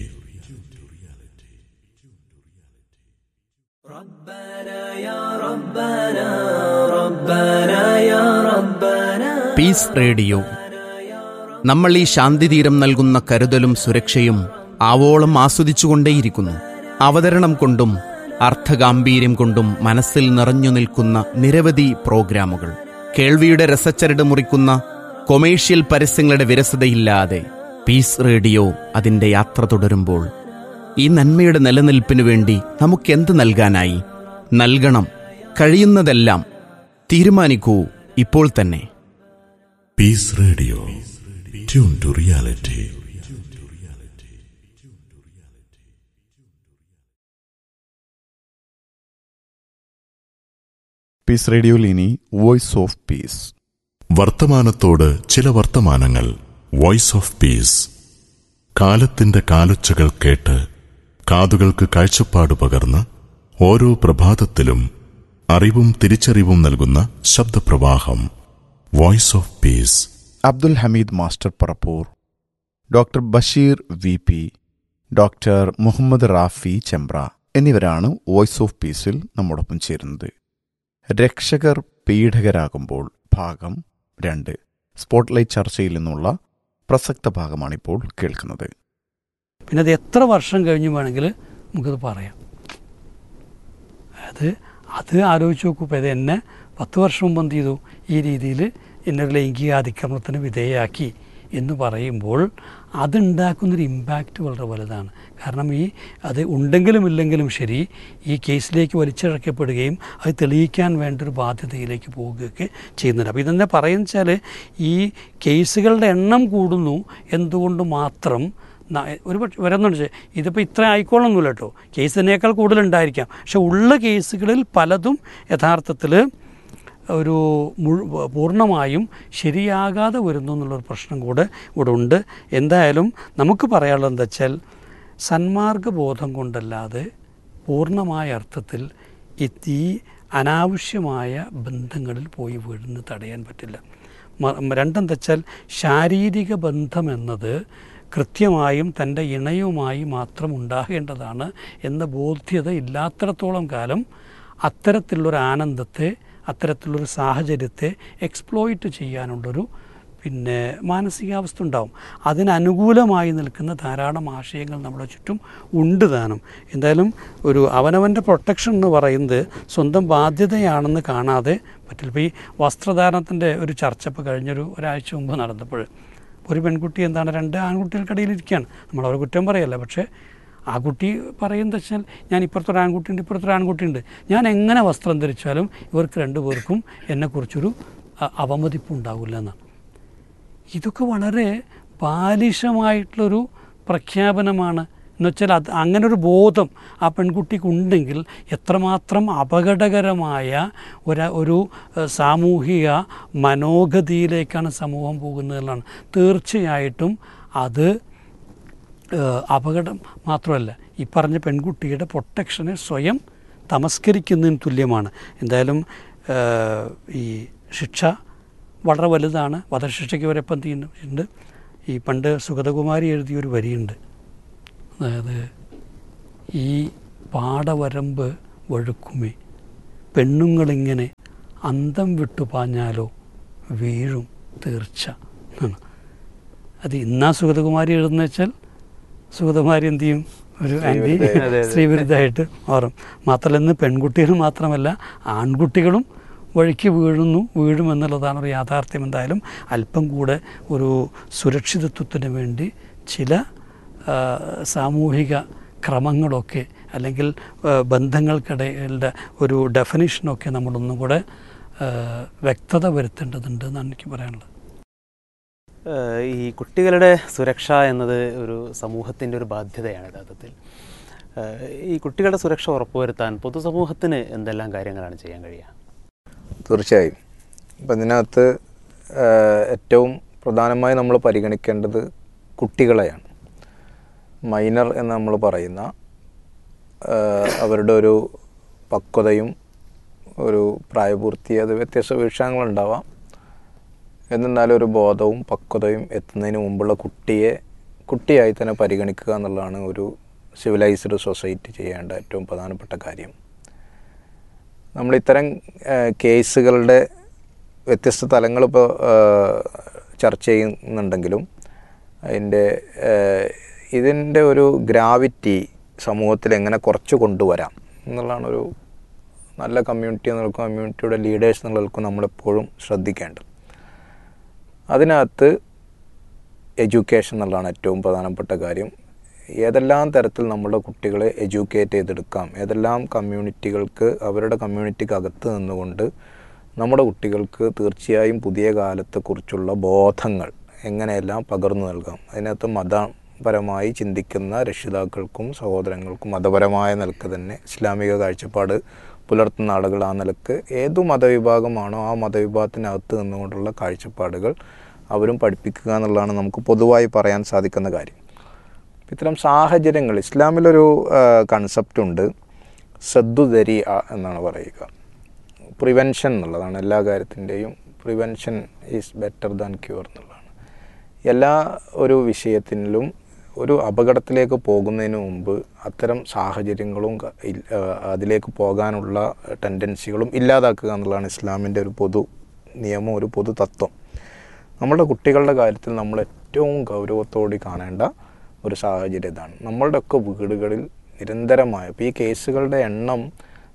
Peace radio നമ്മൾ ഈ ശാന്തിതീരം നൽകുന്ന കരുതലും സുരക്ഷയും ആവോളം ആസ്വദിച്ചുകൊണ്ടേയിരിക്കുന്നു അവതരണം കൊണ്ടും അർത്ഥഗാംഭീര്യം കൊണ്ടും മനസ്സിൽ നിറഞ്ഞു നിൽക്കുന്ന നിരവധി പ്രോഗ്രാമുകൾ കേൾവിയുടെ രസച്ചരട് മുറിക്കുന്ന കൊമേഴ്ഷ്യൽ പരസ്യങ്ങളുടെ വിരസതയില്ലാതെ പീസ് റേഡിയോ അതിന്റെ യാത്ര തുടരുമ്പോൾ ഈ നന്മയുടെ നിലനിൽപ്പിനു വേണ്ടി നമുക്കെന്ത് നൽകാനായി നൽകണം കഴിയുന്നതെല്ലാം തീരുമാനിക്കൂ ഇപ്പോൾ തന്നെ Peace Radio. Tune to reality. Peace റേഡിയോയിൽ ഇനി വോയിസ് ഓഫ് പീസ് വർത്തമാനത്തോട് ചില വർത്തമാനങ്ങൾ വോയിസ് ഓഫ് പീസ് കാലത്തിന്റെ കാലൊച്ചകൾ കേട്ട് കാതുകൾക്ക് കാഴ്ചപ്പാട് പകർന്ന് ഓരോ പ്രഭാതത്തിലും അറിവും തിരിച്ചറിവും നൽകുന്ന ശബ്ദപ്രവാഹം voice of peace Abdul Hameed master Parappur doctor Basheer V P doctor Muhammad Rafi Chembra എന്നിവരാണ് വോയിസ് ഓഫ് പീസിൽ നമ്മോടൊപ്പം ചേരുന്നത് രക്ഷകർ പീഡകരാകുമ്പോൾ ഭാഗം രണ്ട് സ്പോട്ട്ലൈറ്റ് ചർച്ചയിൽ നിന്നുള്ള പ്രസക്ത ഭാഗമാണിപ്പോൾ കേൾക്കുന്നത് പിന്നെ അത് എത്ര വർഷം കഴിഞ്ഞ് വേണമെങ്കിൽ നമുക്കത് പറയാം അത് അത് ആലോചിച്ച് നോക്കൂ ഇപ്പോൾ ഇത് എന്നെ പത്ത് വർഷം മുമ്പ് എന്ത് ചെയ്തു ഈ രീതിയിൽ എന്നൊരു ലൈംഗികാതിക്രമണത്തിന് വിധേയമാക്കി എന്ന് പറയുമ്പോൾ അതുണ്ടാക്കുന്നൊരു ഇമ്പാക്റ്റ് വളരെ വലുതാണ് കാരണം ഈ അത് ഉണ്ടെങ്കിലും ഇല്ലെങ്കിലും ശരി ഈ കേസിലേക്ക് വലിച്ചിഴക്കപ്പെടുകയും അത് തെളിയിക്കാൻ വേണ്ട ഒരു ബാധ്യതയിലേക്ക് പോവുകയൊക്കെ ചെയ്യുന്നുണ്ട് അപ്പോൾ ഇതെന്നെ പറയുന്ന വെച്ചാൽ ഈ കേസുകളുടെ എണ്ണം കൂടുന്നു എന്തുകൊണ്ട് മാത്രം ന- ഒരു പക്ഷേ വരുന്നുണ്ട് ഇതിപ്പോൾ ഇത്ര ആയിക്കോളൊന്നുമില്ല കേട്ടോ കേസിനേക്കാൾ കൂടുതലുണ്ടായിരിക്കാം പക്ഷെ ഉള്ള കേസുകളിൽ പലതും യഥാർത്ഥത്തിൽ ഒരു മുഴു പൂർണ്ണമായും ശരിയാകാതെ വരുന്നു എന്നുള്ളൊരു പ്രശ്നം കൂടെ ഇവിടെ ഉണ്ട് എന്തായാലും നമുക്ക് പറയാനുള്ളത് എന്താ വെച്ചാൽ സന്മാർഗബോധം കൊണ്ടല്ലാതെ പൂർണ്ണമായ അർത്ഥത്തിൽ ഈ- ഈ അനാവശ്യമായ ബന്ധങ്ങളിൽ പോയി വീഴുന്നത് തടയാൻ പറ്റില്ല മ- രണ്ടെന്താ വെച്ചാൽ ശാരീരിക ബന്ധം എന്നത് കൃത്യമായും തൻ്റെ ഇണയുമായി മാത്രം ഉണ്ടാകേണ്ടതാണ് എന്ന ബോധ്യത ഇല്ലാത്തിടത്തോളം കാലം അത്തരത്തിലുള്ളൊരു ആനന്ദത്തെ അത്തരത്തിലുള്ളൊരു സാഹചര്യത്തെ എക്സ്പ്ലോയിറ്റ് ചെയ്യാനുള്ളൊരു പിന്നെ മാനസികാവസ്ഥ ഉണ്ടാവും അതിനനുകൂലമായി നിൽക്കുന്ന ധാരാളം ആശയങ്ങൾ നമ്മുടെ ചുറ്റും ഉണ്ട് താനും എന്തായാലും ഒരു അവനവൻ്റെ പ്രൊട്ടക്ഷൻ എന്ന് പറയുന്നത് സ്വന്തം ബാധ്യതയാണെന്ന് കാണാതെ പറ്റില്ല ഇപ്പോൾ ഈ വസ്ത്രധാരണത്തിൻ്റെ ഒരു ചർച്ച ഇപ്പോൾ കഴിഞ്ഞൊരു ഒരാഴ്ച മുമ്പ് നടന്നപ്പോൾ ഒരു പെൺകുട്ടി എന്താണ് രണ്ട് ആൺകുട്ടികൾക്കിടയിൽ ഇരിക്കുകയാണ് നമ്മൾ അവരെ കുറ്റം പറയല്ല പക്ഷേ ആ കുട്ടി പറയുന്നത് വെച്ചാൽ ഞാൻ ഇപ്പുറത്തൊരു ആൺകുട്ടിയുണ്ട് ഇപ്പുറത്തൊരു ആൺകുട്ടിയുണ്ട് ഞാൻ എങ്ങനെ വസ്ത്രം ധരിച്ചാലും ഇവർക്ക് രണ്ടുപേർക്കും എന്നെക്കുറിച്ചൊരു അ- അവമതിപ്പ് ഉണ്ടാവില്ല എന്നാണ് ഇതൊക്കെ വളരെ ബാലിശമായിട്ടുള്ളൊരു പ്രഖ്യാപനമാണ് എന്നുവെച്ചാൽ അത് അങ്ങനെ ഒരു ബോധം ആ പെൺകുട്ടിക്ക് ഉണ്ടെങ്കിൽ എത്രമാത്രം അപകടകരമായ ഒരു ഒരു ഏഹ്, സാമൂഹിക മനോഗതിയിലേക്കാണ് സമൂഹം പോകുന്നതെന്നാണ് തീർച്ചയായിട്ടും അത് ഏഹ്, അപകടം മാത്രമല്ല ഈ പറഞ്ഞ പെൺകുട്ടിയുടെ പ്രൊട്ടക്ഷനെ സ്വയം തമസ്കരിക്കുന്നതിന് തുല്യമാണ് എന്തായാലും ഏഹ്, ഈ ശിക്ഷ വളരെ വലുതാണ് വധശിക്ഷയ്ക്ക് വരെ ഇപ്പം ചെയ്യുന്നുണ്ട് ഈ പണ്ട് സുഗതകുമാരി എഴുതിയൊരു വരിയുണ്ട് അതായത് ഈ പാടവരമ്പ് വഴുക്കുമേ പെണ്ണുങ്ങളിങ്ങനെ അന്തം വിട്ടു പാഞ്ഞാലോ വീഴും തീർച്ച എന്നാണ് അത് ഇന്നാ സുഗതകുമാരി എഴുതുന്ന വെച്ചാൽ സുഗതകുമാരി എന്ത് ചെയ്യും ഒരു ആൻറ്റി സ്ത്രീവിരുദ്ധമായിട്ട് മാറും മാത്രമല്ല ഇന്ന് പെൺകുട്ടികൾ മാത്രമല്ല ആൺകുട്ടികളും വഴിക്ക് വീഴുന്നു വീഴുമെന്നുള്ളതാണ് ഒരു യാഥാർത്ഥ്യം എന്തായാലും അല്പം കൂടെ ഒരു സുരക്ഷിതത്വത്തിന് വേണ്ടി ചില ആ, സാമൂഹിക ക്രമങ്ങളൊക്കെ അല്ലെങ്കിൽ ആ, ബന്ധങ്ങൾക്കിടയിലുള്ള ഒരു ഡെഫിനിഷനൊക്കെ നമ്മളൊന്നും കൂടെ ആ, വ്യക്തത വരുത്തേണ്ടതുണ്ട് എന്നാണ് എനിക്ക് പറയാനുള്ളത് ഏഹ് ഈ കുട്ടികളുടെ സുരക്ഷ എന്നത് ഒരു സമൂഹത്തിൻ്റെ ഒരു ബാധ്യതയാണ് യഥാർത്ഥത്തിൽ ഏഹ് ഈ കുട്ടികളുടെ സുരക്ഷ ഉറപ്പുവരുത്താൻ പൊതുസമൂഹത്തിന് എന്തെല്ലാം കാര്യങ്ങളാണ് ചെയ്യാൻ കഴിയുക തീർച്ചയായും അപ്പം ഇതിനകത്ത് ഏഹ്, ഏറ്റവും പ്രധാനമായി നമ്മൾ പരിഗണിക്കേണ്ടത് കുട്ടികളെയാണ് മൈനർ എന്ന് നമ്മൾ പറയുന്ന ഏഹ്, അവരുടെ ഒരു പക്വതയും ഒരു പ്രായപൂർത്തി അത് വ്യത്യസ്ത വീക്ഷണങ്ങളുണ്ടാവാം എന്നിരുന്നാലും ഒരു ബോധവും പക്വതയും എത്തുന്നതിന് മുമ്പുള്ള കുട്ടിയെ കുട്ടിയായി തന്നെ പരിഗണിക്കുക എന്നുള്ളതാണ് ഒരു സിവിലൈസ്ഡ് സൊസൈറ്റി ചെയ്യേണ്ട ഏറ്റവും പ്രധാനപ്പെട്ട കാര്യം നമ്മൾ ഇത്തരം ഏഹ്, കേസുകളുടെ വ്യത്യസ്ത തലങ്ങൾ ഇപ്പോൾ ചർച്ച ചെയ്യുന്നുണ്ടെങ്കിലും അതിൻ്റെ ഏഹ്, ഇതിൻ്റെ ഒരു ഗ്രാവിറ്റി സമൂഹത്തിൽ എങ്ങനെ കുറച്ച് കൊണ്ടുവരാം എന്നുള്ളതാണ് ഒരു നല്ല കമ്മ്യൂണിറ്റി എന്നുള്ളവർക്കും കമ്മ്യൂണിറ്റിയുടെ ലീഡേഴ്സ് എന്നുള്ളവർക്കും നമ്മളെപ്പോഴും ശ്രദ്ധിക്കേണ്ടത് അതിനകത്ത് എഡ്യൂക്കേഷൻ എന്നുള്ളതാണ് ഏറ്റവും പ്രധാനപ്പെട്ട കാര്യം ഏതെല്ലാം തരത്തിൽ നമ്മുടെ കുട്ടികളെ എഡ്യൂക്കേറ്റ് ചെയ്തെടുക്കാം ഏതെല്ലാം കമ്മ്യൂണിറ്റികൾക്ക് അവരുടെ കമ്മ്യൂണിറ്റിക്ക് അകത്ത് നിന്നുകൊണ്ട് നമ്മുടെ കുട്ടികൾക്ക് തീർച്ചയായും പുതിയ കാലത്തെക്കുറിച്ചുള്ള ബോധങ്ങൾ എങ്ങനെയെല്ലാം പകർന്നു നൽകാം അതിനകത്ത് മതപരമായി ചിന്തിക്കുന്ന രക്ഷിതാക്കൾക്കും സഹോദരങ്ങൾക്കും മതപരമായ നിലക്ക് തന്നെ ഇസ്ലാമിക കാഴ്ചപ്പാട് പുലർത്തുന്ന ആളുകൾ ആ നിലക്ക് ഏതു മതവിഭാഗമാണോ ആ മതവിഭാഗത്തിനകത്ത് നിന്നുകൊണ്ടുള്ള കാഴ്ചപ്പാടുകൾ അവരും പഠിപ്പിക്കുക എന്നുള്ളതാണ് നമുക്ക് പൊതുവായി പറയാൻ സാധിക്കുന്ന കാര്യം ഇത്തരം സാഹചര്യങ്ങൾ ഇസ്ലാമിലൊരു കൺസെപ്റ്റ് ഉണ്ട് സദ്ദുദരി എന്നാണ് പറയുക പ്രിവെൻഷൻ എന്നുള്ളതാണ് എല്ലാ കാര്യത്തിൻ്റെയും prevention is better than cure എന്നുള്ളതാണ് എല്ലാ ഒരു വിഷയത്തിലും ഒരു അപകടത്തിലേക്ക് പോകുന്നതിന് മുമ്പ് അത്തരം സാഹചര്യങ്ങളും ക- ഇൽ- ആ, അതിലേക്ക് പോകാനുള്ള ടെൻഡൻസികളും ഇല്ലാതാക്കുക എന്നുള്ളതാണ് ഇസ്ലാമിൻ്റെ ഒരു പൊതു നിയമം ഒരു പൊതു തത്വം നമ്മുടെ കുട്ടികളുടെ കാര്യത്തിൽ നമ്മൾ ഏറ്റവും ഗൗരവത്തോടെ കാണേണ്ട ഒരു സാഹചര്യം ഇതാണ് നമ്മളുടെയൊക്കെ വീടുകളിൽ നിരന്തരമായ ഇപ്പോൾ ഈ കേസുകളുടെ എണ്ണം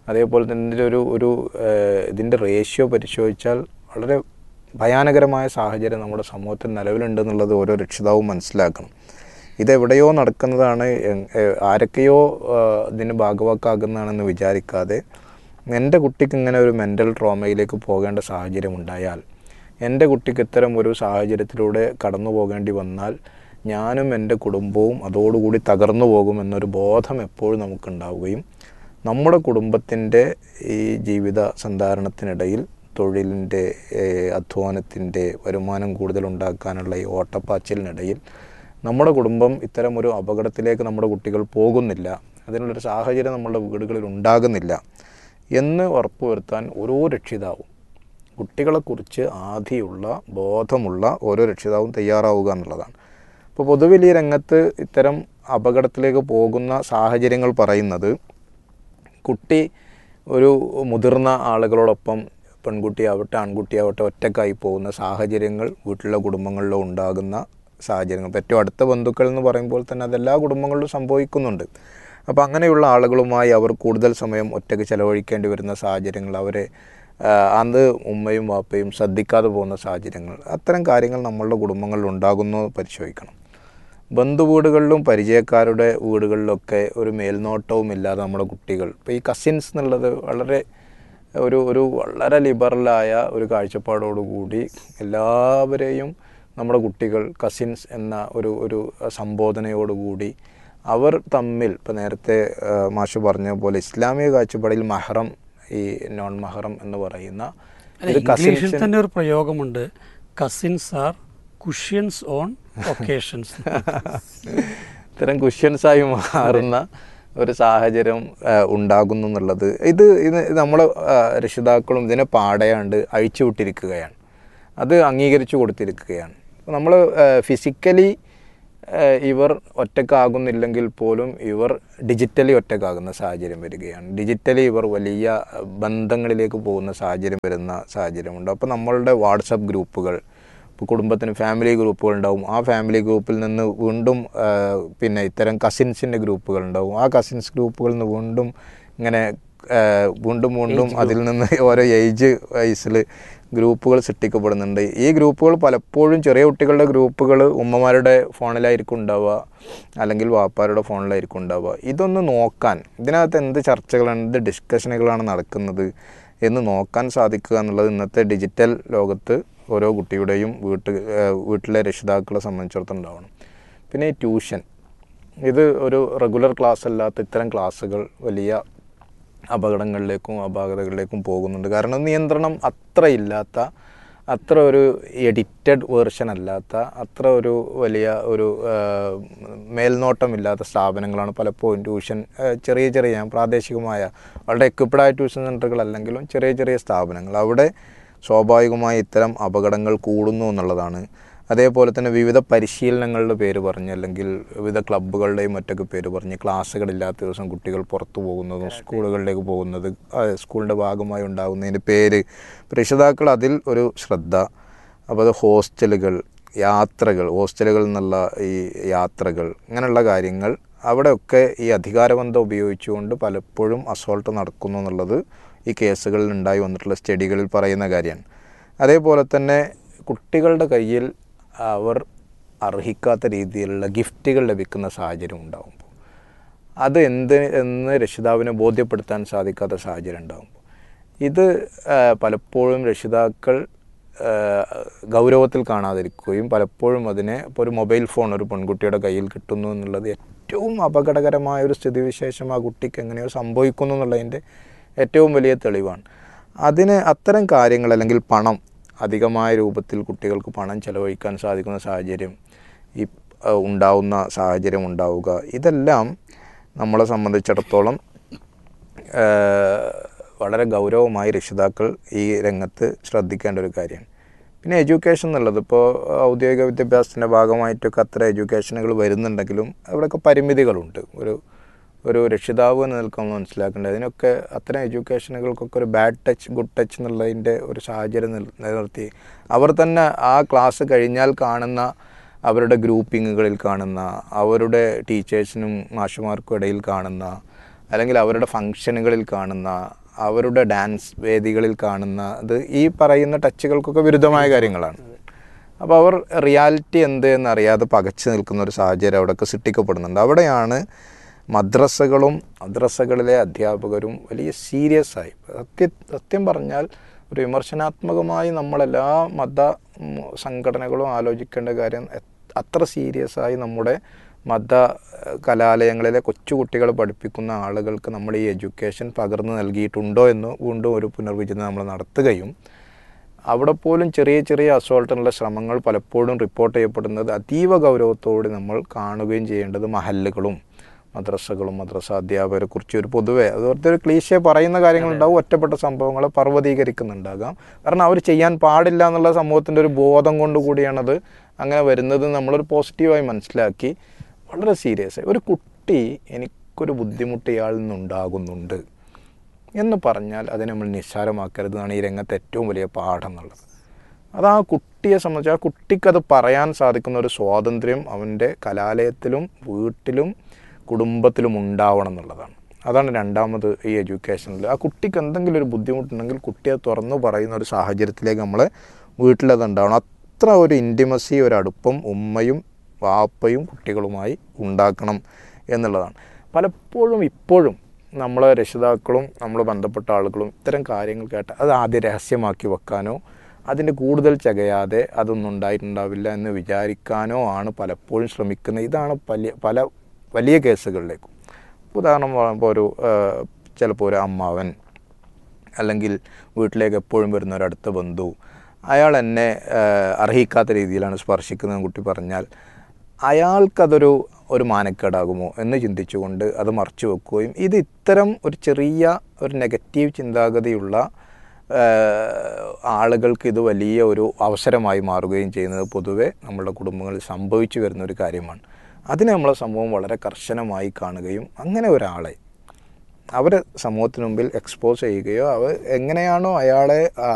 അതേപോലെ തന്നെ ഇതിൻ്റെ ഒരു ഒരു ഏഹ്, ഇതിൻ്റെ റേഷ്യോ പരിശോധിച്ചാൽ വളരെ ഭയാനകരമായ സാഹചര്യം നമ്മുടെ സമൂഹത്തിൽ നിലവിലുണ്ടെന്നുള്ളത് ഓരോ രക്ഷിതാവും മനസ്സിലാക്കണം ഇതെവിടെയോ നടക്കുന്നതാണ് എ- എ- ആരൊക്കെയോ ആ, ഇതിന് ഭാഗവാക്കാകുന്നതാണെന്ന് വിചാരിക്കാതെ എൻ്റെ കുട്ടിക്ക് ഇങ്ങനെ ഒരു മെൻ്റൽ ട്രോമയിലേക്ക് പോകേണ്ട സാഹചര്യം ഉണ്ടായാൽ എൻ്റെ കുട്ടിക്ക് ഇത്തരം ഒരു സാഹചര്യത്തിലൂടെ കടന്നു പോകേണ്ടി വന്നാൽ ഞാനും എൻ്റെ കുടുംബവും അതോടുകൂടി തകർന്നു പോകും എന്നൊരു ബോധം എപ്പോഴും നമുക്കുണ്ടാവുകയും നമ്മുടെ കുടുംബത്തിൻ്റെ ഈ ജീവിത സന്ധാരണത്തിനിടയിൽ തൊഴിലിൻ്റെ അധ്വാനത്തിൻ്റെ വരുമാനം കൂടുതൽ ഉണ്ടാക്കാനുള്ള ഈ ഓട്ടപ്പാച്ചിലിനിടയിൽ നമ്മുടെ കുടുംബം ഇത്തരം ഒരു അപകടത്തിലേക്ക് നമ്മുടെ കുട്ടികൾ പോകുന്നില്ല അതിനുള്ളൊരു സാഹചര്യം നമ്മുടെ വീടുകളിൽ ഉണ്ടാകുന്നില്ല എന്ന് ഉറപ്പുവരുത്താൻ ഓരോ രക്ഷിതാവും കുട്ടികളെക്കുറിച്ച് ആധിയുള്ള ബോധമുള്ള ഓരോ രക്ഷിതാവും തയ്യാറാവുക എന്നുള്ളതാണ് ഇപ്പോൾ പൊതുവിൽ ഈ രംഗത്ത് ഇത്തരം അപകടത്തിലേക്ക് പോകുന്ന സാഹചര്യങ്ങൾ പറയുന്നത് കുട്ടി ഒരു മുതിർന്ന ആളുകളോടൊപ്പം പെൺകുട്ടിയാവട്ടെ ആൺകുട്ടിയാവട്ടെ ഒറ്റക്കായി പോകുന്ന സാഹചര്യങ്ങൾ വീട്ടിലെ കുടുംബങ്ങളിലോ ഉണ്ടാകുന്ന സാഹചര്യങ്ങൾ ഇപ്പോൾ ഏറ്റവും അടുത്ത ബന്ധുക്കൾ എന്ന് പറയുമ്പോൾ തന്നെ അതെല്ലാ കുടുംബങ്ങളിലും സംഭവിക്കുന്നുണ്ട് അപ്പോൾ അങ്ങനെയുള്ള ആളുകളുമായി അവർ കൂടുതൽ സമയം ഒറ്റയ്ക്ക് ചെലവഴിക്കേണ്ടി വരുന്ന സാഹചര്യങ്ങൾ അവരെ ആ, അന്ന് ഉമ്മയും വാപ്പയും ശ്രദ്ധിക്കാതെ പോകുന്ന സാഹചര്യങ്ങൾ അത്തരം കാര്യങ്ങൾ നമ്മളുടെ കുടുംബങ്ങളിൽ ഉണ്ടാകുന്നു എന്ന് പരിശോധിക്കണം ബന്ധുവീടുകളിലും പരിചയക്കാരുടെ വീടുകളിലൊക്കെ ഒരു മേൽനോട്ടവും ഇല്ലാതെ നമ്മുടെ കുട്ടികൾ ഇപ്പോൾ ഈ കസിൻസ് എന്നുള്ളത് വളരെ ഒരു ഒരു വളരെ ലിബറലായ ഒരു കാഴ്ചപ്പാടോടുകൂടി എല്ലാവരെയും നമ്മുടെ കുട്ടികൾ കസിൻസ് എന്ന ഒരു ഒരു സംബോധനയോടുകൂടി അവർ തമ്മിൽ ഇപ്പോൾ നേരത്തെ ആ, മാഷ് പറഞ്ഞ പോലെ ഇസ്ലാമിക കാഴ്ചപ്പാടിൽ മഹറം ഈ നോൺ മഹറം എന്ന് പറയുന്ന അല്ല, ഇത് ഇംഗ്ലീഷിൽ കസിൻസ് തന്നെ ഒരു പ്രയോഗമുണ്ട് cousins are cushions on occasions ഇത്തരം കുഷ്യൻസായി മാറുന്ന ഒരു സാഹചര്യം ആ, ഉണ്ടാകുന്നു എന്നുള്ളത് ഇത് ഇത് നമ്മൾ രക്ഷിതാക്കളും ഇതിനെ പാടയാണ്ട് അഴിച്ചുവിട്ടിരിക്കുകയാണ് അത് അംഗീകരിച്ചു കൊടുത്തിരിക്കുകയാണ് നമ്മൾ ഫിസിക്കലി ഇവർ ഒറ്റക്കാകുന്നില്ലെങ്കിൽ പോലും ഇവർ ഡിജിറ്റലി ഒറ്റക്കാകുന്ന സാഹചര്യം വരികയാണ് ഡിജിറ്റലി ഇവർ വലിയ ബന്ധങ്ങളിലേക്ക് പോകുന്ന സാഹചര്യം വരുന്ന സാഹചര്യമുണ്ട് അപ്പോൾ നമ്മളുടെ വാട്സപ്പ് ഗ്രൂപ്പുകൾ ഇപ്പോൾ കുടുംബത്തിന് ഫാമിലി ഗ്രൂപ്പുകൾ ഉണ്ടാവും ആ ഫാമിലി ഗ്രൂപ്പിൽ നിന്ന് വീണ്ടും ആ, പിന്നെ ഇത്തരം കസിൻസിൻ്റെ ഗ്രൂപ്പുകൾ ഉണ്ടാവും ആ കസിൻസ് ഗ്രൂപ്പുകളിൽ നിന്ന് വീണ്ടും ഇങ്ങനെ ആ, വീണ്ടും വീണ്ടും അതിൽ നിന്ന് ഓരോ ഏജ് വയസ്സിൽ ഗ്രൂപ്പുകൾ സൃഷ്ടിക്കപ്പെടുന്നുണ്ട് ഈ ഗ്രൂപ്പുകൾ പലപ്പോഴും ചെറിയ കുട്ടികളുടെ ഗ്രൂപ്പുകൾ ഉമ്മമാരുടെ ഫോണിലായിരിക്കും ഉണ്ടാവുക അല്ലെങ്കിൽ വാപ്പാരുടെ ഫോണിലായിരിക്കും ഉണ്ടാവുക ഇതൊന്ന് നോക്കാൻ ഇതിനകത്ത് എന്ത് ചർച്ചകളാണ് എന്ത് ഡിസ്കഷനുകളാണ് നടക്കുന്നത് എന്ന് നോക്കാൻ സാധിക്കുക എന്നുള്ളത് ഇന്നത്തെ ഡിജിറ്റൽ ലോകത്ത് ഓരോ കുട്ടിയുടെയും വീട്ട് ഏഹ് വീട്ടിലെ രക്ഷിതാക്കളെ സംബന്ധിച്ചിടത്തോളം ഉണ്ടാവണം പിന്നെ ഈ ട്യൂഷൻ ഇത് ഒരു റെഗുലർ ക്ലാസ് അല്ലാത്ത ഇത്തരം ക്ലാസ്സുകൾ വലിയ അപകടങ്ങളിലേക്കും അപാകതകളിലേക്കും പോകുന്നുണ്ട് കാരണം നിയന്ത്രണം അത്ര ഇല്ലാത്ത അത്ര ഒരു എഡിറ്റഡ് വേർഷൻ അല്ലാത്ത അത്ര ഒരു വലിയ ഒരു ആ, മേൽനോട്ടമില്ലാത്ത സ്ഥാപനങ്ങളാണ് പലപ്പോഴും ട്യൂഷൻ ആ, ചെറിയ ചെറിയ പ്രാദേശികമായ വളരെ എക്വിപ്ഡായ ട്യൂഷൻ സെൻ്ററുകളല്ലെങ്കിലും ചെറിയ ചെറിയ സ്ഥാപനങ്ങൾ അവിടെ സ്വാഭാവികമായി ഇത്തരം അപകടങ്ങൾ കൂടുന്നു എന്നുള്ളതാണ് അതേപോലെ തന്നെ വിവിധ പരിശീലനങ്ങളുടെ പേര് പറഞ്ഞ് അല്ലെങ്കിൽ വിവിധ ക്ലബ്ബുകളുടെയും മറ്റൊക്കെ പേര് പറഞ്ഞ് ക്ലാസ്സുകളില്ലാത്ത ദിവസം കുട്ടികൾ പുറത്തു പോകുന്നതും സ്കൂളുകളിലേക്ക് പോകുന്നത് ആ, സ്കൂളിൻ്റെ ഭാഗമായി ഉണ്ടാകുന്നതിൻ്റെ പേര് രക്ഷിതാക്കൾ അതിൽ ഒരു ശ്രദ്ധ അപ്പോൾ അത് ഹോസ്റ്റലുകൾ യാത്രകൾ ഹോസ്റ്റലുകളിൽ നിന്നുള്ള ഈ യാത്രകൾ ഇങ്ങനെയുള്ള കാര്യങ്ങൾ അവിടെയൊക്കെ ഈ അധികാരബന്ധം ഉപയോഗിച്ചുകൊണ്ട് പലപ്പോഴും അസോൾട്ട് നടക്കുന്നു എന്നുള്ളത് ഈ കേസുകളിൽ ഉണ്ടായി വന്നിട്ടുള്ള സ്റ്റഡികളിൽ പറയുന്ന കാര്യമാണ് അതേപോലെ തന്നെ കുട്ടികളുടെ കയ്യിൽ അവർ അർഹിക്കാത്ത രീതിയിലുള്ള ഗിഫ്റ്റുകൾ ലഭിക്കുന്ന സാഹചര്യം ഉണ്ടാകുമ്പോൾ അത് എന്ത് എന്ന് രക്ഷിതാവിനെ ബോധ്യപ്പെടുത്താൻ സാധിക്കാത്ത സാഹചര്യം ഉണ്ടാകുമ്പോൾ ഇത് ആ, പലപ്പോഴും രക്ഷിതാക്കൾ ആ, ഗൗരവത്തിൽ കാണാതിരിക്കുകയും പലപ്പോഴും അതിനെ ഇപ്പോൾ ഒരു മൊബൈൽ ഫോൺ ഒരു പെൺകുട്ടിയുടെ കയ്യിൽ കിട്ടുന്നു എന്നുള്ളത് ഏറ്റവും അപകടകരമായ ഒരു സ്ഥിതിവിശേഷം ആ കുട്ടിക്ക് എങ്ങനെയോ സംഭവിക്കുന്നു എന്നുള്ളതിൻ്റെ ഏറ്റവും വലിയ തെളിവാണ് അതിന് അത്തരം കാര്യങ്ങൾ അല്ലെങ്കിൽ പണം അധികമായ രൂപത്തിൽ കുട്ടികൾക്ക് പണം ചെലവഴിക്കാൻ സാധിക്കുന്ന സാഹചര്യം ഈ ആ, ഉണ്ടാവുന്ന സാഹചര്യം ഉണ്ടാവുക ഇതെല്ലാം നമ്മളെ സംബന്ധിച്ചിടത്തോളം ആ, വളരെ ഗൗരവമായി രക്ഷിതാക്കൾ ഈ രംഗത്ത് ശ്രദ്ധിക്കേണ്ട ഒരു കാര്യമാണ് പിന്നെ എഡ്യൂക്കേഷൻ എന്നുള്ളത് ഇപ്പോൾ ഔദ്യോഗിക വിദ്യാഭ്യാസത്തിൻ്റെ ഭാഗമായിട്ടൊക്കെ അത്ര എഡ്യൂക്കേഷനുകൾ വരുന്നുണ്ടെങ്കിലും അവിടെയൊക്കെ പരിമിതികളുണ്ട് ഒരു ഒരു രക്ഷിതാവ് എന്ന് നിൽക്കുമ്പോൾ മനസ്സിലാക്കേണ്ടത് അതിനൊക്കെ അത്തരം എഡ്യൂക്കേഷനുകൾക്കൊക്കെ ഒരു ബാഡ് ടച്ച് ഗുഡ് ടച്ച് എന്നുള്ളതിൻ്റെ ഒരു സാഹചര്യം നിൽ- നിലനിർത്തി അവർ തന്നെ ആ ക്ലാസ് കഴിഞ്ഞാൽ കാണുന്ന അവരുടെ ഗ്രൂപ്പിങ്ങുകളിൽ കാണുന്ന അവരുടെ ടീച്ചേഴ്സിനും മാഷുമാർക്കും ഇടയിൽ കാണുന്ന അല്ലെങ്കിൽ അവരുടെ ഫംഗ്ഷനുകളിൽ കാണുന്ന അവരുടെ ഡാൻസ് വേദികളിൽ കാണുന്ന അത് ഈ പറയുന്ന ടച്ചുകൾക്കൊക്കെ വിരുദ്ധമായ കാര്യങ്ങളാണ് അപ്പോൾ അവർ റിയാലിറ്റി എന്ത് എന്നറിയാതെ പകച്ചു നിൽക്കുന്ന ഒരു സാഹചര്യം അവിടെയൊക്കെ സൃഷ്ടിക്കപ്പെടുന്നുണ്ട് അവിടെയാണ് മദ്രസകളും മദ്രസകളിലെ അധ്യാപകരും വലിയ സീരിയസ് ആയി സത്യ സത്യം പറഞ്ഞാൽ ഒരു വിമർശനാത്മകമായി നമ്മളെല്ലാ മത ഉം, സംഘടനകളും ആലോചിക്കേണ്ട കാര്യം എ- അത്ര സീരിയസ് ആയി നമ്മുടെ മത ഏഹ്, കലാലയങ്ങളിലെ കൊച്ചുകുട്ടികൾ പഠിപ്പിക്കുന്ന ആളുകൾക്ക് നമ്മൾ ഈ എഡ്യൂക്കേഷൻ പകർന്നു നൽകിയിട്ടുണ്ടോ എന്ന് വീണ്ടും ഒരു പുനർവിചിന്തനം നമ്മൾ നടത്തുകയും അവിടെ പോലും ചെറിയ ചെറിയ അസോൾട്ടിനുള്ള ശ്രമങ്ങൾ പലപ്പോഴും റിപ്പോർട്ട് ചെയ്യപ്പെടുന്നത് അതീവ ഗൗരവത്തോടെ നമ്മൾ കാണുകയും ചെയ്യേണ്ടത് മഹല്ലുകളും മദ്രസകളും മദ്രസ അധ്യാപകരെ കുറിച്ച് ഒരു പൊതുവെ അത് ഒരു ക്ലീശയെ പറയുന്ന കാര്യങ്ങളുണ്ടാവും ഒറ്റപ്പെട്ട സംഭവങ്ങളെ പർവ്വതീകരിക്കുന്നുണ്ടാകാം കാരണം അവർ ചെയ്യാൻ പാടില്ല എന്നുള്ള സമൂഹത്തിൻ്റെ ഒരു ബോധം കൊണ്ട് കൂടിയാണത് അങ്ങനെ വരുന്നത് നമ്മളൊരു പോസിറ്റീവായി മനസ്സിലാക്കി വളരെ സീരിയസ് ആയി ഒരു കുട്ടി എനിക്കൊരു ബുദ്ധിമുട്ട് ഇയാളിൽ നിന്നുണ്ടാകുന്നുണ്ട് എന്ന് പറഞ്ഞാൽ അതിനെ നമ്മൾ നിസ്സാരമാക്കരുതെന്നാണ് ഈ രംഗത്തെ ഏറ്റവും വലിയ പാഠം എന്നുള്ളത് അത് ആ കുട്ടിയെ സംബന്ധിച്ച് ആ കുട്ടിക്കത് പറയാൻ സാധിക്കുന്ന ഒരു സ്വാതന്ത്ര്യം അവൻ്റെ കലാലയത്തിലും വീട്ടിലും കുടുംബത്തിലും ഉണ്ടാവണം എന്നുള്ളതാണ് അതാണ് രണ്ടാമത് ഈ എഡ്യൂക്കേഷനിൽ ആ കുട്ടിക്ക് എന്തെങ്കിലും ഒരു ബുദ്ധിമുട്ടുണ്ടെങ്കിൽ കുട്ടിയെ തുറന്നു പറയുന്ന ഒരു സാഹചര്യത്തിലേക്ക് നമ്മൾ വീട്ടിലത് ഉണ്ടാവണം അത്ര ഒരു ഇൻറ്റിമസി ഒരു അടുപ്പം ഉമ്മയും വാപ്പയും കുട്ടികളുമായി ഉണ്ടാക്കണം എന്നുള്ളതാണ് പലപ്പോഴും ഇപ്പോഴും നമ്മളെ രക്ഷിതാക്കളും നമ്മൾ ബന്ധപ്പെട്ട ആളുകളും ഇത്തരം കാര്യങ്ങൾ കേട്ട് അത് ആദ്യം രഹസ്യമാക്കി വെക്കാനോ അതിൻ്റെ കൂടുതൽ ചകയാതെ അതൊന്നും ഉണ്ടായിട്ടുണ്ടാവില്ല എന്ന് വിചാരിക്കാനോ ആണ് പലപ്പോഴും ശ്രമിക്കുന്നത് ഇതാണ് പല പല വലിയ കേസുകളിലേക്കും ഉദാഹരണം പറയുമ്പോൾ ഒരു ഏഹ്, ചിലപ്പോൾ ഒരു അമ്മാവൻ അല്ലെങ്കിൽ വീട്ടിലേക്ക് എപ്പോഴും വരുന്ന ഒരു അടുത്ത ബന്ധു അയാൾ എന്നെ ഏഹ്, അർഹിക്കാത്ത രീതിയിലാണ് സ്പർശിക്കുന്നത് കുട്ടി പറഞ്ഞാൽ അയാൾക്കതൊരു ഒരു മാനക്കേടാകുമോ എന്ന് ചിന്തിച്ചുകൊണ്ട് അത് മറച്ചു വെക്കുകയും ഇത് ഇത്തരം ഒരു ചെറിയ ഒരു നെഗറ്റീവ് ചിന്താഗതിയുള്ള ഏഹ്, ആളുകൾക്ക് ഇത് വലിയ ഒരു അവസരമായി മാറുകയും ചെയ്യുന്നത് പൊതുവെ നമ്മുടെ കുടുംബങ്ങളിൽ സംഭവിച്ചു വരുന്ന ഒരു കാര്യമാണ് അതിനെ നമ്മളെ സമൂഹം വളരെ കർശനമായി കാണുകയും അങ്ങനെ ഒരാളെ അവരെ സമൂഹത്തിന് മുമ്പിൽ എക്സ്പോസ് ചെയ്യുകയോ അവർ എങ്ങനെയാണോ അയാളെ ആ